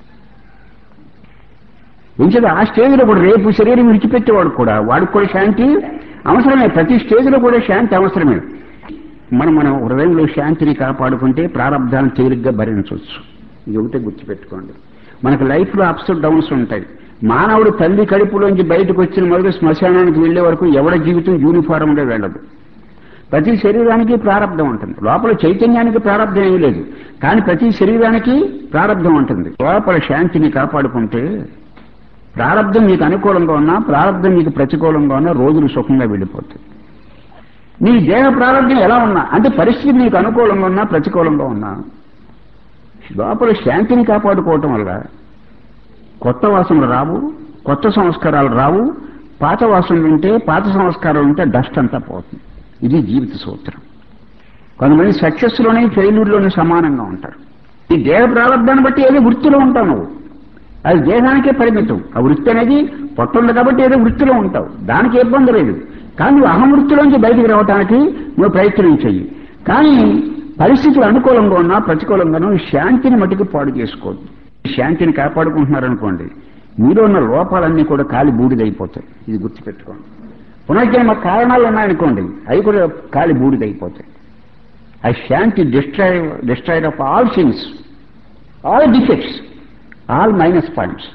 ఎంచేది ఆ స్టేజ్లో కూడా రేపు శరీరం విడిచిపెట్టేవాడు కూడా వాడికి కూడా శాంతి అవసరమే ప్రతి స్టేజ్లో కూడా శాంతి అవసరమే మనం మనం హృదయంలో శాంతిని కాపాడుకుంటే ప్రారంధాలను తేలిగ్గా భరించవచ్చు ఇది ఒకటే గుర్తుపెట్టుకోండి మనకు లైఫ్లో అప్స్ డౌన్స్ ఉంటాయి మానవుడు తల్లి కడుపులోంచి బయటకు వచ్చిన మొదలు శ్మశానానికి వెళ్లే వరకు ఎవడ జీవితం యూనిఫారంగా వెళ్ళదు ప్రతి శరీరానికి ప్రారంధం ఉంటుంది లోపల చైతన్యానికి ప్రారంధం ఏమీ లేదు కానీ ప్రతి శరీరానికి ప్రారంధం ఉంటుంది లోపల శాంతిని కాపాడుకుంటే ప్రారంధం మీకు అనుకూలంగా ఉన్నా ప్రారంధం మీకు ప్రతికూలంగా ఉన్నా రోజులు సుఖంగా వెళ్ళిపోతాయి నీ దేహ ప్రారంభం ఎలా ఉన్నా అంటే పరిస్థితి నీకు అనుకూలంగా ఉన్నా ప్రతికూలంగా ఉన్నా లోపల శాంతిని కాపాడుకోవటం వల్ల కొత్త వాసనలు రావు కొత్త సంస్కారాలు రావు పాత వాసనలు ఉంటే పాత సంస్కారాలు ఉంటే డస్ట్ అంతా పోతుంది ఇది జీవిత సూత్రం కొంతమంది సక్సెస్లోనే ఫెయిల్యూర్లోనే సమానంగా ఉంటారు ఈ దేహ ప్రారంభాన్ని బట్టి ఏదో వృత్తిలో ఉంటావు నువ్వు అది దేహానికే పరిమితం ఆ వృత్తి అనేది పొట్టుంది కాబట్టి ఏదో వృత్తిలో ఉంటావు దానికి ఇబ్బంది లేదు కానీ నువ్వు అహం వృత్తిలోంచి బయటికి రావడానికి నువ్వు ప్రయత్నం చెయ్యి కానీ పరిస్థితులు అనుకూలంగా ఉన్నా ప్రతికూలంగానూ శాంతిని మటుకు పాడు చేసుకోవద్దు శాంతిని కాపాడుకుంటున్నారనుకోండి మీలో ఉన్న లోపాలన్నీ కూడా కాలి బూడిదైపోతాయి ఇది గుర్తుపెట్టుకోండి పునర్జన్మ కారణాలు ఉన్నాయనుకోండి అవి కూడా కాలి బూడిదైపోతాయి ఆ శాంతి destroy destroyer of all things all defects all minus points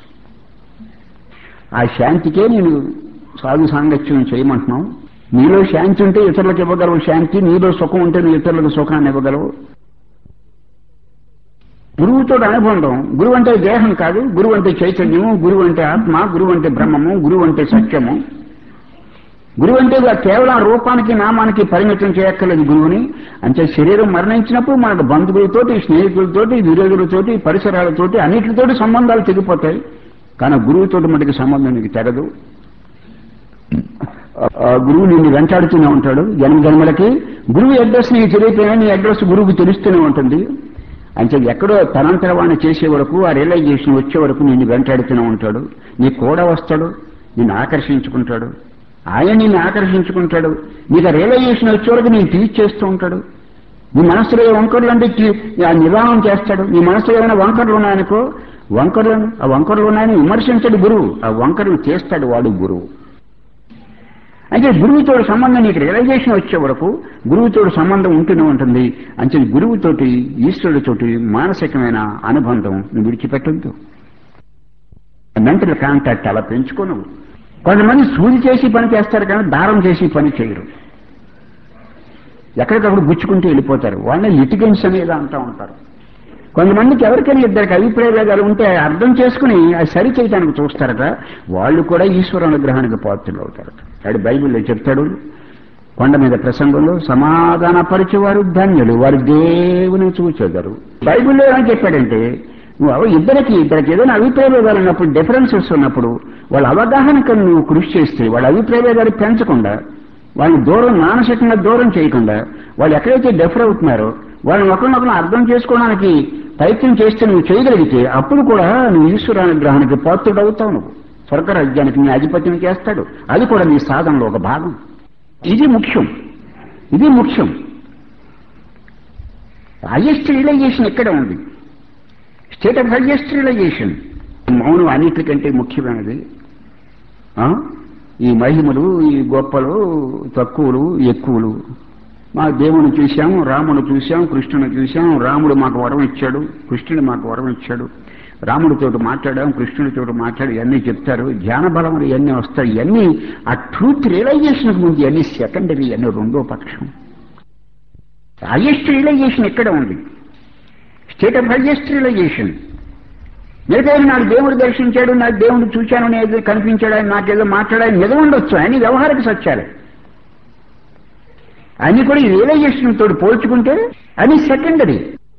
ఆ శాంతికే నేను సాధు సాంగత్యం చేయమంటున్నాం నీలో శాంతి ఉంటే ఇతరులకు ఇవ్వగలవు శాంతి నీలో సుఖం ఉంటే నువ్వు ఇతరులకు సుఖాన్ని ఇవ్వగలవు గురువుతో అనుబంధం గురువు అంటే దేహం కాదు గురువు అంటే చైతన్యము గురువు అంటే ఆత్మ గురువు అంటే బ్రహ్మము గురువు అంటే సత్యము గురువు అంటే కేవలం రూపానికి నామానికి పరిమితం చేయక్కర్లేదు గురువుని అంటే శరీరం మరణించినప్పుడు మనకు బంధువులతోటి స్నేహితులతోటి విరోధులతోటి పరిసరాలతోటి అన్నిటితోటి సంబంధాలు తెగిపోతాయి కానీ గురువుతోటి మనకి సంబంధం నీకు తెగదు ఆ గురువు నిన్ను వెంటాడుతూనే ఉంటాడు జన్మ జన్మలకి గురువు అడ్రస్ నీకు తెలియకపోయినా నీ అడ్రస్ గురువుకి తెలుస్తూనే ఉంటుంది అంటే ఎక్కడో తనంతర వాడిని చేసే వరకు ఆ రియలైజేషన్ వచ్చే వరకు నిన్ను వెంటాడుతూనే ఉంటాడు నీ కూడా వస్తాడు నిన్ను ఆకర్షించుకుంటాడు ఆయన నిన్ను ఆకర్షించుకుంటాడు నీకు ఆ రియలైజేషన్ వచ్చే వరకు నేను టీచ్ చేస్తూ ఉంటాడు నీ మనసులో ఏ వంకర్లు అంటే ఆ నిదానం చేస్తాడు నీ మనసులో ఏమైనా వంకర్లు ఉన్నాయనుకో వంకర్లు ఆ వంకర్లు ఉన్నాయని విమర్శించడు గురువు ఆ వంకర్లు చేస్తాడు వాడు గురువు అయితే గురువుతో సంబంధం నీకు రియలైజేషన్ వచ్చే వరకు గురువుతో సంబంధం ఉంటూనే ఉంటుంది అంటే గురువుతోటి ఈశ్వరుడితోటి మానసికమైన అనుబంధం నువ్వు విడిచిపెట్టద్దు మెంటల్ కాంటాక్ట్ అలా పెంచుకోను కొంతమంది సూది చేసి పని చేస్తారు కానీ దారం చేసి పని చేయరు ఎక్కడికప్పుడు గుచ్చుకుంటూ వెళ్ళిపోతారు వాళ్ళని లిటిగెన్స్ అనేది అంటూ ఉంటారు కొంతమందికి ఎవరికైనా ఇద్దరికి అభిప్రాయ భేదాలు ఉంటే అర్థం చేసుకుని అది సరి చేయడానికి చూస్తారట వాళ్ళు కూడా ఈశ్వర అనుగ్రహానికి పాత్రలు అవుతారట వాడు బైబిల్లో చెప్తాడు కొండ మీద ప్రసంగంలో సమాధాన పరిచేవారు ధన్యులు వారు దేవుని చూచెదరు బైబిల్లో ఏమని చెప్పాడంటే నువ్వు ఇద్దరికి ఇద్దరికి ఏదైనా అభిప్రాయ భేదాలు ఉన్నప్పుడు డిఫరెన్సెస్ ఉన్నప్పుడు వాళ్ళ అవగాహనకు నువ్వు కృషి చేస్తే వాళ్ళ అభిప్రాయ భేదాలు పెంచకుండా వాళ్ళని దూరం మానసికంగా దూరం చేయకుండా వాళ్ళు ఎక్కడైతే డెఫర్ అవుతున్నారో వాళ్ళని ఒకరినొకరు అర్థం చేసుకోవడానికి ప్రయత్నం చేస్తే నువ్వు చేయగలిగితే అప్పుడు కూడా నువ్వు ఈశ్వరానుగ్రహానికి పాత్రుడవుతావు నువ్వు స్వర్గ రాజ్యానికి నీ అధిపత్యం చేస్తాడు అది కూడా నీ సాధనలో ఒక భాగం ఇది ముఖ్యం ఇది ముఖ్యం హైయెస్ట్ రియలైజేషన్ ఎక్కడ ఉంది స్టేట్ ఆఫ్ హైయెస్ట్ రియలైజేషన్ మౌనం అన్నిటికంటే ముఖ్యమైనది ఆ? ఈ మహిమలు ఈ గొప్పలు తక్కువలు ఎక్కువలు మా దేవుని చూశాం రాముడు చూశాం కృష్ణుని చూశాం రాముడు మాకు వరం ఇచ్చాడు కృష్ణుడు మాకు వరం ఇచ్చాడు రాముడితో మాట్లాడాం కృష్ణుడితో మాట్లాడి ఇవన్నీ చెప్తారు ధ్యాన బలములు ఇవన్నీ వస్తాయి ఇవన్నీ ఆ ట్రూత్ రియలైజేషన్ ముందు ఇవన్నీ సెకండరీ ఇవన్నీ రెండో పక్షం హైయెస్ట్ రియలైజేషన్ ఎక్కడ ఉంది స్టేట్ ఆఫ్ హైయెస్ట్ రియలైజేషన్ మిగతా నాకు దేవుడు దర్శించాడు నాకు దేవుడు చూశాను నేను కనిపించాడు ఆయన నాకేదో మాట్లాడాయని నిజం ఉండొచ్చు ఆయన వ్యవహారిక సత్యాలే అన్ని కూడా ఈ రియలైజేషన్ తోటి పోల్చుకుంటే అది సెకండరీ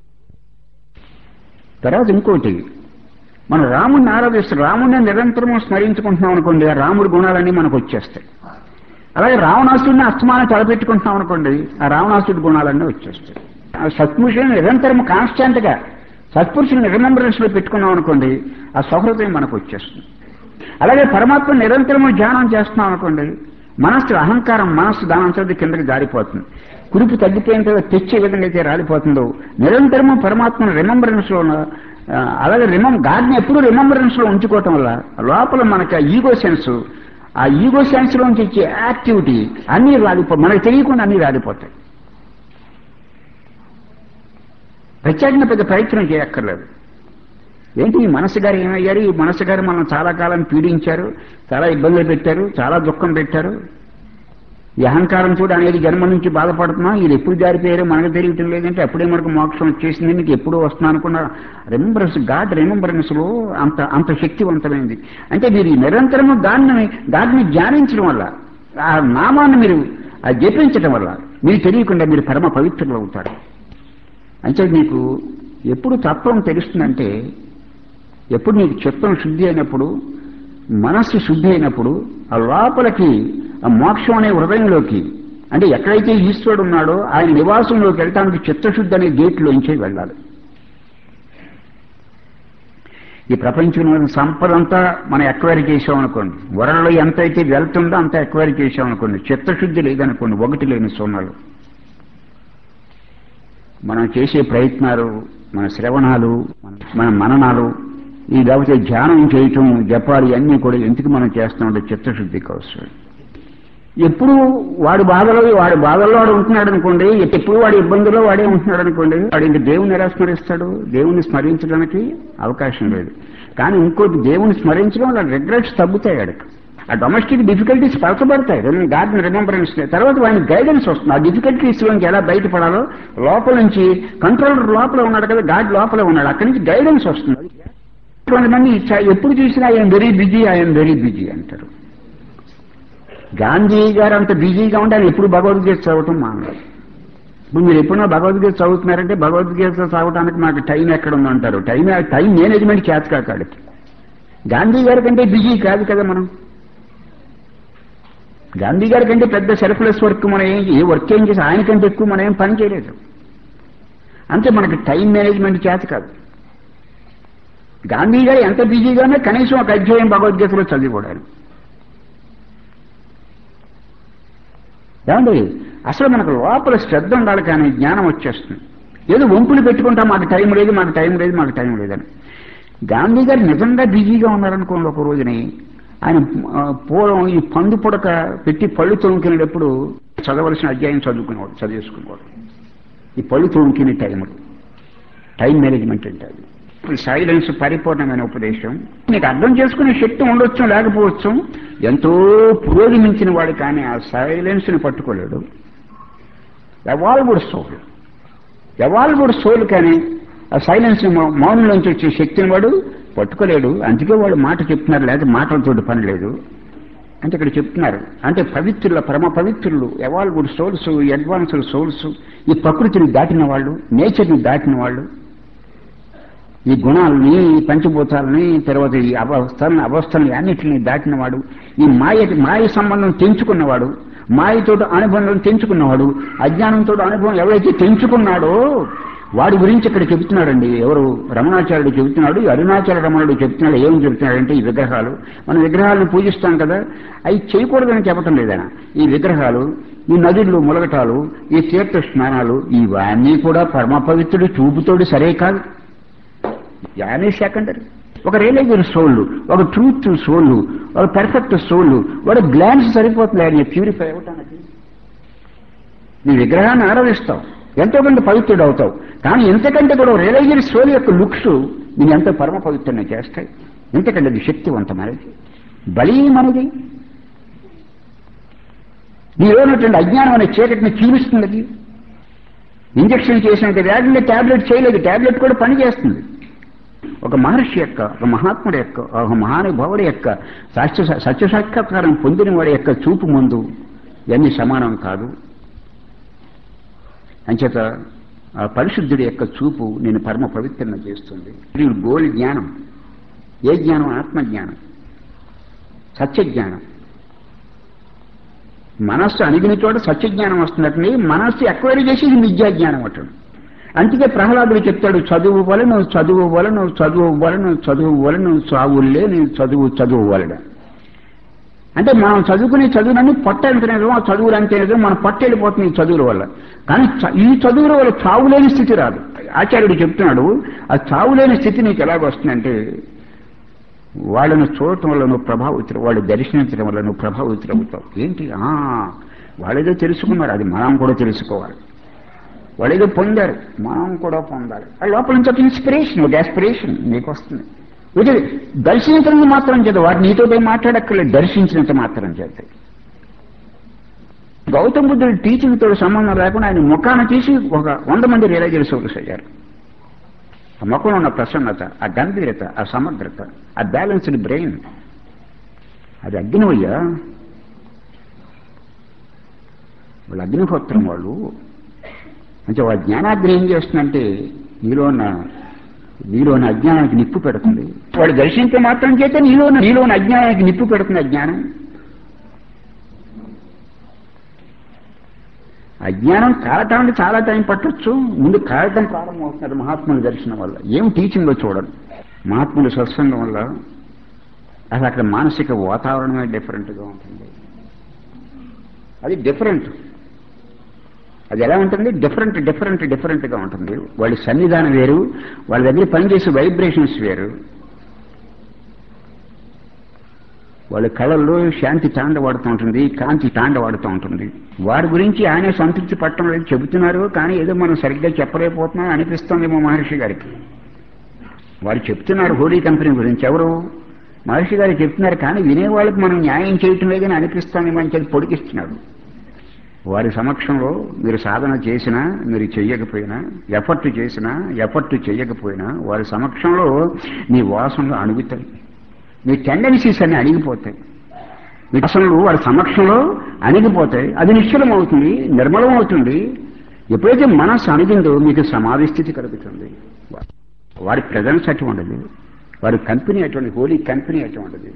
తర్వాత ఇంకోటి మనం రాముడిని ఆరాధిస్తాం రాముడిని నిరంతరం స్మరించుకుంటున్నాం అనుకోండి ఆ రాముడి గుణాలన్నీ మనకు వచ్చేస్తాయి అలాగే రావణాసుడిని అస్తమానం తలపెట్టుకుంటున్నాం అనుకోండి ఆ రావణాసుడి గుణాలన్నీ వచ్చేస్తాయి ఆ సత్పురుషుని నిరంతరం కాన్స్టాంట్ గా సత్పురుషుని రిమెంబరెన్స్ లో పెట్టుకున్నాం అనుకోండి ఆ సౌహృదయం మనకు వచ్చేస్తుంది అలాగే పరమాత్మ నిరంతరం ధ్యానం చేస్తున్నాం అనుకోండి మనస్సు అహంకారం మనస్సు దానంతటి కిందకి జారిపోతుంది కురుపు తగ్గిపోయిన తర్వాత తెచ్చే విధంగా అయితే రాలిపోతుందో నిరంతరము పరమాత్మను రిమెంబరెన్స్ లో ఉన్న- ఆ, అలాగే రిమం గాడ్ని ఎప్పుడూ రిమెంబరెన్స్ లో ఉంచుకోవటం వల్ల లోపల మనకి ఆ ఈగో సెన్స్ ఆ ఈగో సెన్స్ లోంచి ఇచ్చే యాక్టివిటీ అన్ని రాలిపో మనకు తెలియకుండా అన్ని రాలిపోతాయి ప్రత్యేకంగా పెద్ద ప్రయత్నం చేయక్కర్లేదు ఏంటి ఈ మనసు గారు ఏమయ్యారు ఈ మనసు గారు మనం చాలా కాలం పీడించారు చాలా ఇబ్బందులు పెట్టారు చాలా దుఃఖం పెట్టారు ఈ అహంకారం చూడ అనేది జన్మ నుంచి బాధపడుతున్నాం ఇది ఎప్పుడు జారిపోయారో మనకు తెలియటం లేదంటే అప్పుడే మనకు మోక్షం వచ్చేసింది నీకు ఎప్పుడు వస్తున్నా అనుకున్నా రిమెంబరెన్స్ గాడ్ రిమెంబరెన్స్ లో అంత అంత శక్తివంతమైంది అంటే మీరు ఈ నిరంతరము దాన్ని గాడ్ని ధ్యానించడం వల్ల ఆ నామాన్ని మీరు ఆ జపించడం వల్ల మీకు తెలియకుండా మీరు పరమ పవిత్రులు అవుతారు అంటే మీకు ఎప్పుడు తత్వం తెలుస్తుందంటే ఎప్పుడు నీకు చిత్తం శుద్ధి అయినప్పుడు మనస్సు శుద్ధి అయినప్పుడు ఆ లోపలికి ఆ మోక్షం అనే హృదయంలోకి అంటే ఎక్కడైతే ఈశ్వరుడు ఉన్నాడో ఆయన నివాసంలోకి వెళ్ళటానికి చిత్తశుద్ధి అనే గేట్లోంచే వెళ్ళాలి ఈ ప్రపంచంలో ఉన్న సంపద అంతా మనం ఎక్వైరీ చేసాం అనుకోండి వరల్లో ఎంత అయితే వెళ్తుందో అంత ఎక్వైరీ చేసాం అనుకోండి చిత్తశుద్ధి లేదనుకోండి ఒకటి లేని సోనాలు మనం చేసే ప్రయత్నాలు మన శ్రవణాలు మన మననాలు ఈ లేకపోతే ధ్యానం చేయటం జపాలు ఇవన్నీ కూడా ఎందుకు మనం చేస్తామంటే చిత్తశుద్ధి కోసం ఎప్పుడు వాడి బాధలో వాడి బాధల్లో వాడు ఉంటున్నాడు అనుకోండి ఎప్పుడు వాడి ఇబ్బందుల్లో వాడే ఉంటున్నాడు అనుకోండి వాడు ఇంక దేవుని ఎలా స్మరిస్తాడు దేవుని స్మరించడానికి అవకాశం లేదు కానీ ఇంకోటి దేవుని స్మరించడం వల్ల రిగ్రెట్స్ తగ్గుతాయి వాడికి ఆ డొమెస్టిక్ డిఫికల్టీస్ పలకబడతాయి గాడ్ రిమెంబరెన్స్ తర్వాత వాడికి గైడెన్స్ వస్తుంది ఆ డిఫికల్టీస్ నుంచి ఎలా బయటపడాలో లోపల నుంచి కంట్రోలర్ లోపల ఉన్నాడు కదా గాడ్ లోపల ఉన్నాడు అక్కడి నుంచి గైడెన్స్ వస్తుంది కొంతమంది చ- ఎప్పుడు చూసినా I'm very busy I'm very busy అంటారు గాంధీ గారు అంత బిజీగా ఉంటే ఆయన ఎప్పుడు భగవద్గీత చదవటం మానలేదు ఇప్పుడు మీరు ఎప్పుడైనా భగవద్గీత చదువుతున్నారంటే భగవద్గీత చదవడానికి మాకు టైం ఎక్కడ ఉందంటారు టైం టైం మేనేజ్మెంట్ చేత కాకాడికి గాంధీ గారి కంటే బిజీ కాదు కదా మనం గాంధీ గారి కంటే పెద్ద సెల్ఫ్లెస్ వర్క్ మనం ఏం ఏ వర్క్ ఏం చేసి ఆయన కంటే ఎక్కువ మనం ఏం పని చేయలేదు అంతే మనకి టైం మేనేజ్మెంట్ చేత కాదు గాంధీ గారు ఎంత బిజీగానే కనీసం ఒక అధ్యాయం భగవద్గీతలో చదివిపోడారు ఏమండి అసలు మనకు లోపల శ్రద్ధ ఉండాలి కానీ జ్ఞానం వచ్చేస్తుంది ఏదో వంపులు పెట్టుకుంటా మాకు టైం లేదు మాకు టైం లేదు మాకు టైం లేదని గాంధీ గారు నిజంగా బిజీగా ఉన్నారనుకోండి ఒక రోజుని ఆయన ఆ, పూర్వం ఈ పండు పుడక పెట్టి పళ్ళు తొణుకినప్పుడు చదవలసిన అధ్యాయం చదువుకునేవాడు చదివేసుకునేవాడు ఈ పళ్ళు తొణుకిన టైంలో టైం మేనేజ్మెంట్ అంటే అది ఇప్పుడు సైలెన్స్ పరిపూర్ణమైన ఉపదేశం నీకు అర్థం చేసుకునే శక్తి ఉండొచ్చు లేకపోవచ్చు ఎంతో పురోగమించిన వాడు కానీ ఆ సైలెన్స్ ని పట్టుకోలేడు ఎవాల్వుడ్ సోల్ ఎవాల్వుడ్ సోల్ కానీ ఆ సైలెన్స్ మౌనంలోంచి వచ్చే శక్తిని వాడు పట్టుకోలేడు అందుకే వాడు మాట చెప్తున్నారు లేదా మాటలతోటి పని లేదు అంటే ఇక్కడ చెప్తున్నారు అంటే పవిత్రుల పరమ పవిత్రులు ఎవాల్వుడ్ సోల్స్ అడ్వాన్స్డ్ సోల్స్ ఈ ప్రకృతిని దాటిన వాళ్ళు నేచర్ని దాటిన వాళ్ళు ఈ గుణాలని ఈ పంచభూతాలని తర్వాత ఈ అవస్థల్ని అవస్థల్ని అన్నిటిని దాటినవాడు ఈ మాయ మాయ సంబంధం తెంచుకున్నవాడు మాయతో అనుబంధం తెంచుకున్నవాడు అజ్ఞానంతో అనుభవం ఎవరైతే తెంచుకున్నాడో వాడి గురించి ఇక్కడ చెబుతున్నాడండి ఎవరు రమణాచార్యుడు చెబుతున్నాడు ఈ అరుణాచల రమణుడు చెబుతున్నాడు ఏం చెబుతున్నాడంటే ఈ విగ్రహాలు మనం విగ్రహాలను పూజిస్తాం కదా అవి చేయకూడదని చెప్పటం లేదన ఈ విగ్రహాలు ఈ నదుల్లో ములగటాలు ఈ తీర్థ స్నానాలు ఇవన్నీ కూడా పరమ పవిత్రుడు చూపుతోడు సరే కాదు యానే సెకండరీ ఒక రియలైజర్ సోల్ ఒక ట్రూత్ సోల్ ఒక పర్ఫెక్ట్ సోల్ ఒక గ్లాన్స్ సరిపోతుంది ఆయన ప్యూరిఫై అవ్వటానికి నీ విగ్రహాన్ని ఆరాధిస్తావు ఎంతో కొంత పవిత్రుడు అవుతావు కానీ ఎంతకంటే కూడా రియలైజర్ సోల్ యొక్క లుక్స్ నేను ఎంతో పరమ పవిత్రుని చేస్తాయి ఎంతకంటే అది శక్తివంతమైనది బలీయమనేది నీలో ఉన్నటువంటి అజ్ఞానం అనే చీకటిని చీలుస్తుంది అది ఇంజక్షన్ చేసినంత వ్యాధులు ట్యాబ్లెట్ చేయలేదు ట్యాబ్లెట్ కూడా పనిచేస్తుంది ఒక మహర్షి యొక్క ఒక మహాత్ముడి యొక్క ఒక మహానుభావుడి యొక్క సత్య సత్య సాక్షాత్కారం పొందిన వాడి యొక్క చూపు ముందు ఇవన్నీ సమానం కాదు అంచేత ఆ పరిశుద్ధుడి యొక్క చూపు నేను పరమ పవిత్రన చేస్తుంది ఇది గోల్ జ్ఞానం ఏ జ్ఞానం ఆత్మజ్ఞానం సత్య జ్ఞానం మనస్సు అణిగిన చోట సత్యజ్ఞానం వస్తున్నట్టు మనస్సు ఎక్వైరీ చేసి ఇది మిథ్యాజ్ఞానం అట్టడు అందుకే ప్రహ్లాదుడు చెప్తాడు చదువు వలన చదువు వలన చదువు వలన చదువు వలన చావులే నేను చదువు చదువు వలన అంటే మనం చదువుకునే చదువులన్నీ పొట్ట అంతనేదో ఆ చదువులు అంతేనేదో మన పొట్ట వెళ్ళిపోతుంది ఈ చదువుల వల్ల కానీ చ- ఈ చదువుల వల్ల చావులేని స్థితి రాదు ఆచార్యుడు చెప్తున్నాడు ఆ చావులేని స్థితి నీకు ఎలాగొస్తుందంటే వాళ్ళను చూడటం వల్ల నువ్వు ప్రభావితులు వాళ్ళు దర్శించడం వల్ల నువ్వు ప్రభావితులు అవుతావు ఏంటి ఆ, వాళ్ళేదో తెలుసుకున్నారు అది మనం కూడా తెలుసుకోవాలి వాళ్ళేదో పొందారు మనం కూడా పొందాలి ఆ లోపల నుంచి ఒక ఇన్స్పిరేషన్ ఒక ఆస్పిరేషన్ నీకు వస్తుంది ఇది దర్శించినంత మాత్రం చేత వాడు నీతో పోయి మాట్లాడక్కర్లేదు దర్శించినంత మాత్రం చేత గౌతమ బుద్ధుడు టీచింగ్ తో సంబంధం లేకుండా ఆయన ముఖాన్ని తీసి ఒక వంద మంది రియలైజర్స్ అయ్యారు ఆ ముఖంలో ఉన్న ప్రసన్నత ఆ గంభీరత ఆ సమగ్రత ఆ బ్యాలెన్స్డ్ బ్రెయిన్ అది అగ్నివయ్యా వాళ్ళు అగ్నిహోత్రం వాళ్ళు అంటే వాళ్ళ జ్ఞానాగ్ని ఏం చేస్తుందంటే నీలో ఉన్న నీలో ఉన్న అజ్ఞానానికి నిప్పు పెడుతుంది వాడు దర్శించే మాత్రం చేత నీలో ఉన్న నీలో ఉన్న అజ్ఞానానికి నిప్పు పెడుతుంది అజ్ఞానం అజ్ఞానం కాలటానికి చాలా టైం పట్టొచ్చు ముందు కాలటం ప్రారంభమవుతున్నారు మహాత్ముల దర్శనం వల్ల ఏం టీచింగ్లో చూడండి మహాత్ముల సత్సంగం వల్ల అసలు అక్కడ మానసిక వాతావరణమే డిఫరెంట్గా ఉంటుంది అది డిఫరెంట్ అది ఎలా ఉంటుంది డిఫరెంట్ డిఫరెంట్ డిఫరెంట్గా ఉంటుంది వాళ్ళ సన్నిధానం వేరు వాళ్ళ దగ్గర పనిచేసే వైబ్రేషన్స్ వేరు వాళ్ళ కళల్లో శాంతి తాండవాడుతూ ఉంటుంది కాంతి తాండవాడుతూ ఉంటుంది వారి గురించి ఆయన సంతృప్తి పట్టడం లేదు చెబుతున్నారు కానీ ఏదో మనం సరిగ్గా చెప్పలేకపోతున్నాం అనిపిస్తోందేమో మహర్షి గారికి వారు చెప్తున్నారు హోలీ కంపెనీ గురించి ఎవరు మహర్షి గారు చెప్తున్నారు కానీ వినేవాళ్ళకి మనం న్యాయం చేయటం లేదని అనిపిస్తోందేమో అని చెప్పి పొడిగిస్తున్నాడు వారి సమక్షంలో మీరు సాధన చేసినా మీరు చెయ్యకపోయినా ఎఫర్ట్ చేసినా ఎఫర్ట్ చెయ్యకపోయినా వారి సమక్షంలో మీ వాసనలు అణుగుతాయి మీ టెండెన్సీస్ అన్ని అణిగిపోతాయి మీ వాసనలు వారి సమక్షంలో అణిగిపోతాయి అది నిశ్చలం అవుతుంది నిర్మలం అవుతుంది ఎప్పుడైతే మనస్సు అణిగిందో మీకు సమాధి స్థితి కలుగుతుంది వారి ప్రజెన్స్ అటువంటిది వారి కంపెనీ అటువంటి హోలీ కంపెనీ అటువంటిది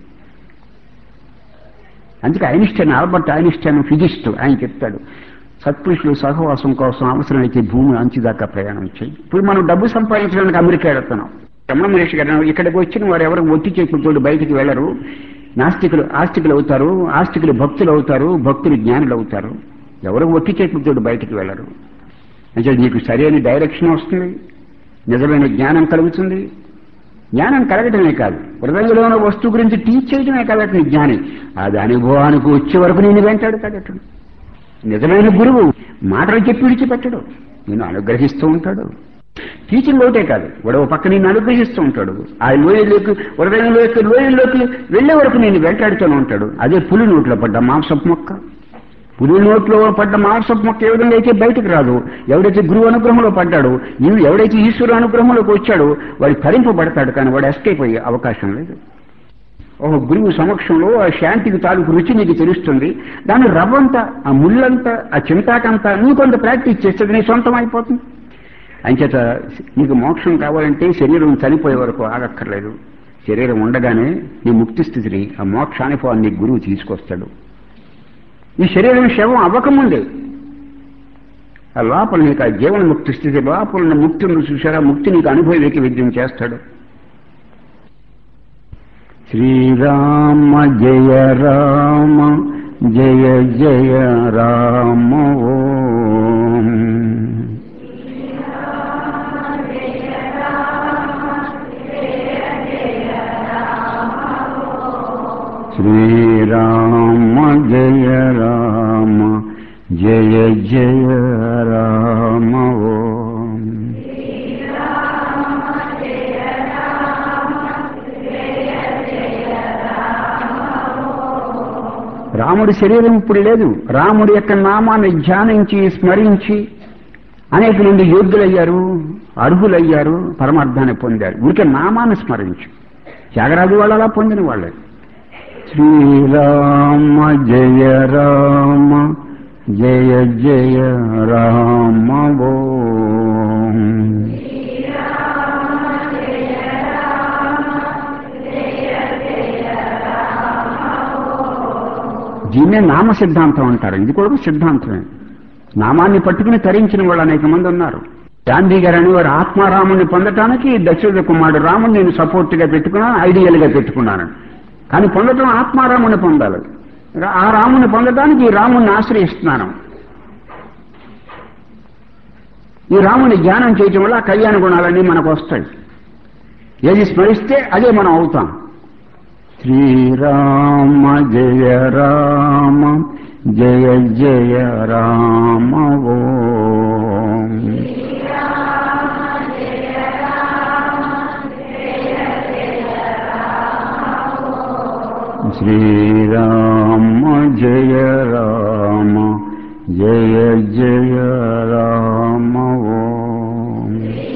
అందుకే ఐన్స్టైన్ ఆల్బర్ట్ ఐన్స్టైన్ ఫిజిస్ట్ ఆయన చెప్తాడు సత్పురుషులు సహవాసం కోసం అవసరమైతే భూమి అంచుదాకా ప్రయాణం చేయి ఇప్పుడు మనం డబ్బు సంపాదించడానికి అమెరికా వెళ్తున్నాం రమణ మహేష్ గారు ఇక్కడికి వచ్చిన వారు ఎవరు ఒట్టి చేతులతో బయటికి వెళ్ళరు నాస్తికులు ఆస్తికులు అవుతారు ఆస్తికులు భక్తులు అవుతారు భక్తులు జ్ఞానులు అవుతారు ఎవరు ఒట్టి చేతులతో బయటికి వెళ్ళరు అంటే నీకు సరైన డైరెక్షన్ వస్తుంది నిజమైన జ్ఞానం కలుగుతుంది జ్ఞానం కలగటమే కాదు హృదయంలో ఉన్న వస్తువు గురించి టీచ్ చేయటమే కలగటం జ్ఞాని అది అనుభవానికి వచ్చే వరకు నేను వెంటాడు కదటం నిజమైన గురువు మాటలు చెప్పి విడిచిపెట్టడు నేను అనుగ్రహిస్తూ ఉంటాడు టీచింగ్ ఒకటే కాదు వాడు ఒక పక్క నేను అనుగ్రహిస్తూ ఉంటాడు ఆ లోయలోకి హృదయంలోకి లోయల్లోకి వెళ్లే వరకు నేను వెంటాడుతూనే ఉంటాడు అదే పులి నోట్లో పడ్డ మాంసపు మొక్క పులి నోట్లో పడ్డ మాంసపు మొక్క ఏ విధంగా అయితే బయటకు రాదు ఎవడైతే గురువు అనుగ్రహంలో పడ్డాడో ఇవి ఎవడైతే ఈశ్వరు అనుగ్రహంలోకి వచ్చాడో వాడు తరింపబడతాడు కానీ వాడు ఎస్కేప్ అయ్యే అవకాశం లేదు ఒక గురువు సమక్షంలో ఆ శాంతికి తాలూకు రుచి నీకు తెలుస్తుంది దాని రవ్వంతా ఆ ముళ్ళంతా ఆ చింతాకంతా నువ్వు కొంత ప్రాక్టీస్ చేస్తే నీ సొంతం అయిపోతుంది అంచేత నీకు మోక్షం కావాలంటే శరీరం చనిపోయే వరకు ఆగక్కర్లేదు శరీరం ఉండగానే నీ ముక్తి స్థితిని ఆ మోక్షానుభవాన్ని గురువు తీసుకొస్తాడు ఈ శరీరం శవం అవ్వకముందే ఆ లోపల నీకు ఆ జీవన ముక్తి స్థితి లోపల ఉన్న ముక్తి నువ్వు చూసారా ముక్తి నీకు అనుభవీకి విద్యం చేస్తాడు శ్రీరామ జయ రామ జయ జయ రామ ఓం శ్రీరామ జయ రామ జయ జయ రామ ఓం రాముడి శరీరం ఇప్పుడు లేదు రాముడి యొక్క నామాన్ని ధ్యానించి స్మరించి అనేక మంది యోగ్యులయ్యారు అర్హులయ్యారు పరమార్థాన్ని పొందారు ఊరికే నామాన్ని స్మరించి త్యాగరాజు వాళ్ళు అలా పొందిన వాళ్ళే శ్రీరామ జయ రామ జయ జయ రామ ఓం దీన్నే నామ సిద్ధాంతం అంటారు ఇది కూడా ఒక సిద్ధాంతమే నామాన్ని పట్టుకుని తరించిన వాళ్ళు అనేక మంది ఉన్నారు గాంధీ గారు అనేవారు ఆత్మారాముని పొందటానికి దశరథ కుమారుడు రాముని నేను సపోర్ట్ గా పెట్టుకున్నాను ఐడియల్ గా పెట్టుకున్నాను కానీ పొందటం ఆత్మారాముని పొందాలి ఆ రాముని పొందటానికి ఈ రాముని ఆశ్రయిస్తున్నాను ఈ రాముని ధ్యానం చేయటం వల్ల ఆ కళ్యాణ గుణాలన్నీ మనకు వస్తాయి ఏది స్మరిస్తే అదే మనం అవుతాం శ్రీరామ జయ రామ జయ జయ రామ ఓం శ్రీరామ జయ రామ జయ జయ రామ ఓం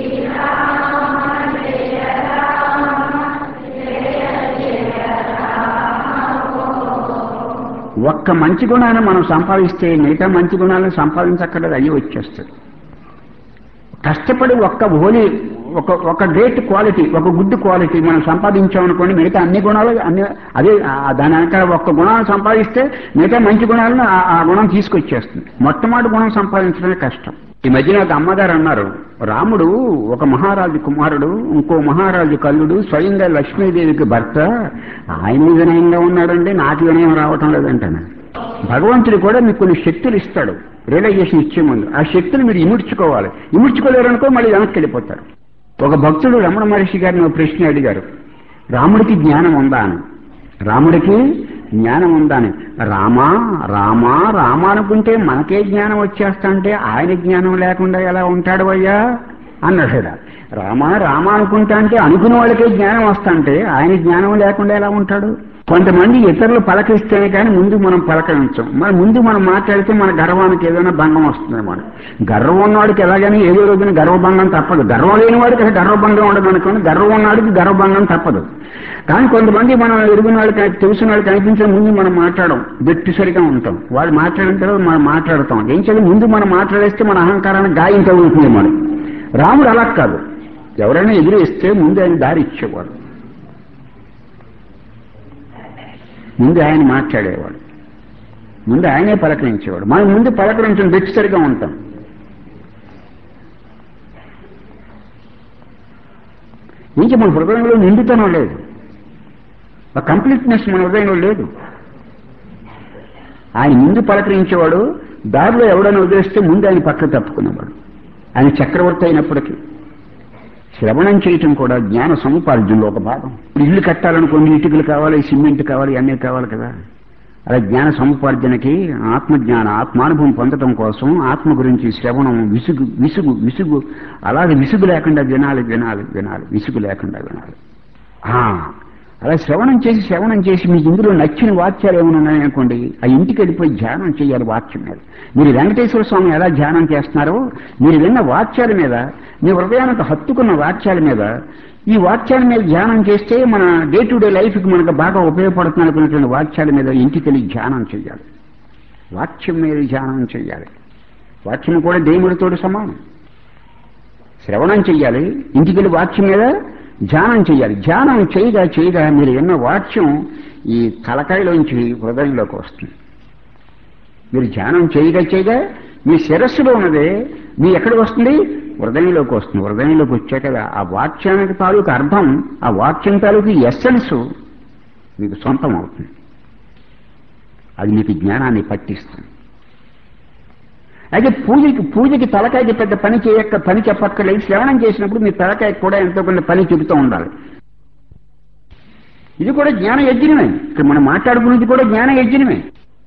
ఒక్క మంచి గుణాన్ని మనం సంపాదిస్తే మిగతా మంచి గుణాలను సంపాదించక్కర్లేదు అయ్యి వచ్చేస్తుంది కష్టపడి ఒక్క హోలీ ఒక ఒక గ్రేట్ క్వాలిటీ ఒక గుడ్ క్వాలిటీ మనం సంపాదించామనుకోండి మిగతా అన్ని గుణాలు అన్ని అదే ఆ దాని వెనక ఒక్క గుణాన్ని సంపాదిస్తే మిగతా మంచి గుణాలను ఆ- ఆ గుణం తీసుకొచ్చేస్తుంది మొట్టమొదటి గుణం సంపాదించడమే కష్టం ఈ మధ్యన ఒక అమ్మగారు అన్నారు రాముడు ఒక మహారాజు కుమారుడు ఇంకో మహారాజు కల్లుడు స్వయంగా లక్ష్మీదేవికి భర్త ఆయన వినయంగా ఉన్నాడండి నాకు వినయం రావటం లేదంటాను భగవంతుడు కూడా మీకు కొన్ని శక్తులు ఇస్తాడు రియలైజేషన్ ఇచ్చే ముందు ఆ శక్తులు మీరు ఇముడ్చుకోవాలి ఇముడ్చుకోలేరనుకో మళ్ళీ వెనక్కి వెళ్ళిపోతారు ఒక భక్తుడు రమణ మహర్షి గారిని ఒక ప్రశ్న అడిగారు రాముడికి జ్ఞానం ఉందా అని రాముడికి జ్ఞానం ఉందా అని రామా రామా రామ అనుకుంటే మనకే జ్ఞానం వచ్చేస్తా అంటే ఆయన జ్ఞానం లేకుండా ఎలా ఉంటాడు అయ్యా అన్నాడు ఈడ. రామ రామ అనుకుంటా అంటే అనుకున్న వాళ్ళకే జ్ఞానం వస్తాంటే ఆయన జ్ఞానం లేకుండా ఎలా ఉంటాడు కొంతమంది ఇతరులు పలకరిస్తేనే కానీ ముందు మనం పలకరించాం మరి ముందు మనం మాట్లాడితే మన గర్వానికి ఏదైనా భంగం వస్తుంది మన గర్వం ఉన్నవాడికి ఎలాగైనా ఏదో రోజున గర్వభంగం తప్పదు గర్వం లేని వాడికి అసలు గర్వభంగం ఉండదు అనుకోండి గర్వం ఉన్నవాడికి గర్వభంగం తప్పదు కానీ కొంతమంది మనం ఎరుగున వాళ్ళు కని- తెలిసిన వాళ్ళు కనిపించే ముందు మనం మాట్లాడడం గట్టిసరిగా ఉంటాం వాళ్ళు మాట్లాడిన తర్వాత మనం మాట్లాడతాం ఏం చేయాలి ముందు మనం మాట్లాడేస్తే మన అహంకారాన్ని గాయం తగులుతుంది మనం రాముడు అలా కాదు ఎవరైనా ఎదురేస్తే ముందు ఆయన దారి ఇచ్చేవాడు ముందు ఆయన మాట్లాడేవాడు ముందు ఆయనే పలకరించేవాడు మనం ముందు పలకరించడం గట్టిసరిగా ఉంటాం ఇంకా మన హృదయంలో నిండుతనం లేదు ఆ కంప్లీట్నెస్ మన హృదయంలో లేదు ఆయన ముందు పలకరించేవాడు దారిలో ఎవడైనా వదిలేస్తే ముందు ఆయన పక్క తప్పుకునేవాడు ఆయన చక్రవర్తి అయినప్పటికీ శ్రవణం చేయటం కూడా జ్ఞాన సముపార్జనలో ఒక భాగం ఇప్పుడు ఇల్లు కట్టాలనుకోండి ఇటుకలు కావాలి సిమెంట్ కావాలి అన్నీ కావాలి కదా అలా జ్ఞాన సముపార్జనకి ఆత్మజ్ఞాన ఆత్మానుభవం పొందడం కోసం ఆత్మ గురించి శ్రవణం విసుగు విసుగు విసుగు అలాగే విసుగు లేకుండా వినాలి వినాలి వినాలి విసుగు లేకుండా వినాలి ఆ, అలా శ్రవణం చేసి శ్రవణం చేసి మీకు ఇందులో నచ్చిన వాక్యాలు ఏమైనా ఉన్నాయనుకోండి ఆ ఇంటికి వెళ్ళిపోయి ధ్యానం చేయాలి వాక్యం మీద మీరు వెంకటేశ్వర స్వామి ఎలా ధ్యానం చేస్తున్నారో మీరు విన్న వాక్యాల మీద మీ హృదయానికి హత్తుకున్న వాక్యాల మీద ఈ వాక్యాల మీద ధ్యానం చేస్తే మన డే టు డే లైఫ్కి మనకు బాగా ఉపయోగపడుతుంది అనుకున్నటువంటి వాక్యాల మీద ఇంటికి వెళ్ళి ధ్యానం చేయాలి వాక్యం మీద ధ్యానం చేయాలి వాక్యం కూడా దేవుడితో సమానం శ్రవణం చెయ్యాలి ఇంటికి వెళ్ళి వాక్యం మీద ధ్యానం చెయ్యాలి ధ్యానం చేయగా చేయగా మీరు ఎన్న వాక్యం ఈ తలకాయలోంచి హృదయంలోకి వస్తుంది మీరు ధ్యానం చేయగా చేయగా మీ శిరస్సులో ఉన్నదే మీ ఎక్కడికి వస్తుంది హృదయంలోకి వస్తుంది హృదయంలోకి వచ్చాక ఆ వాక్యానికి తాలూకు అర్థం ఆ వాక్యం తాలూకు ఎస్సెన్స్ మీకు సొంతం అవుతుంది అది మీకు జ్ఞానాన్ని పట్టిస్తుంది అయితే పూజకి పూజకి తలకాయకి పెద్ద పని చేయక్క పని చెప్పక్కర్లేదు శ్రవణం చేసినప్పుడు మీ తలకాయకి కూడా ఎంతో కొంత పని చెబుతూ ఉండాలి ఇది కూడా జ్ఞాన యజ్ఞమే ఇక్కడ మనం మాట్లాడుకున్నది కూడా జ్ఞాన యజ్ఞమే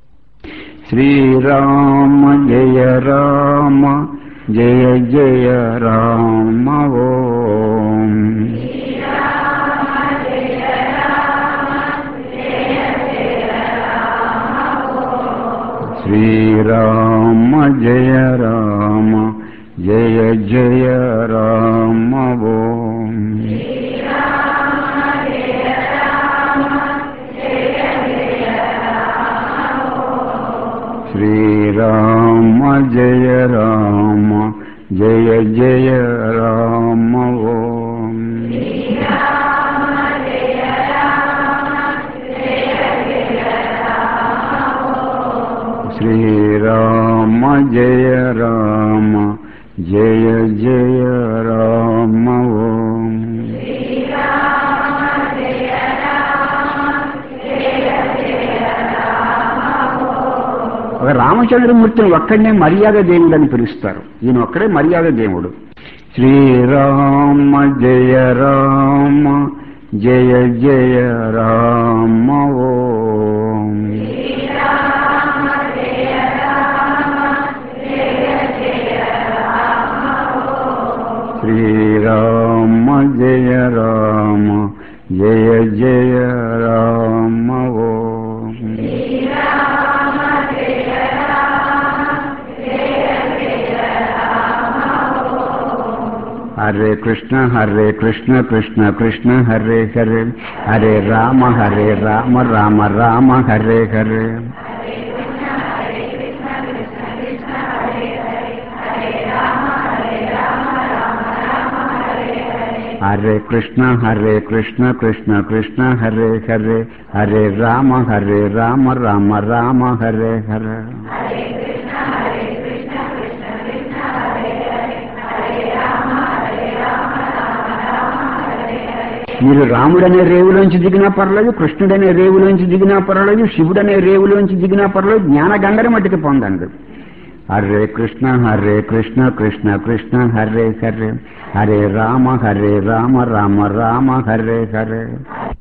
శ్రీరామ జయ రామ జయ జయ రామ ఓం శ్రీరామ జయ రామ జయ జయ రామ ఓం శ్రీరామ జయ రామ జయ జయ రామ ఓం శ్రీరామ జయ రామ జయ జయ రామ ఓం ఒక రామచంద్రమూర్తిని ఒక్కడనే మర్యాద దేవుడు అని పిలుస్తారు ఈయన ఒక్కడే మర్యాద దేవుడు శ్రీరామ జయ రామ జయ జయ రామ ఓం శ్రీరామ జయ రామ జయ జయ రామ ఓం హరే కృష్ణ హరే కృష్ణ కృష్ణ కృష్ణ హరే హరే హరే రామ హరే రామ రామ రామ హరే హరే హరే కృష్ణ హరే కృష్ణ కృష్ణ కృష్ణ హరే హరే హరే రామ హరే రామ రామ రామ హరే హరే మీరు రాముడనే రేవులోంచి దిగినా పర్లేదు కృష్ణుడనే రేవులోంచి దిగినా పర్లేదు శివుడనే రేవులోంచి దిగినా పర్లేదు జ్ఞానగంగని మట్టికి పొందండి హరే కృష్ణ హరే కృష్ణ కృష్ణ కృష్ణ హరే హరే హరే రామ హరే రామ రామ రామ హరే హరే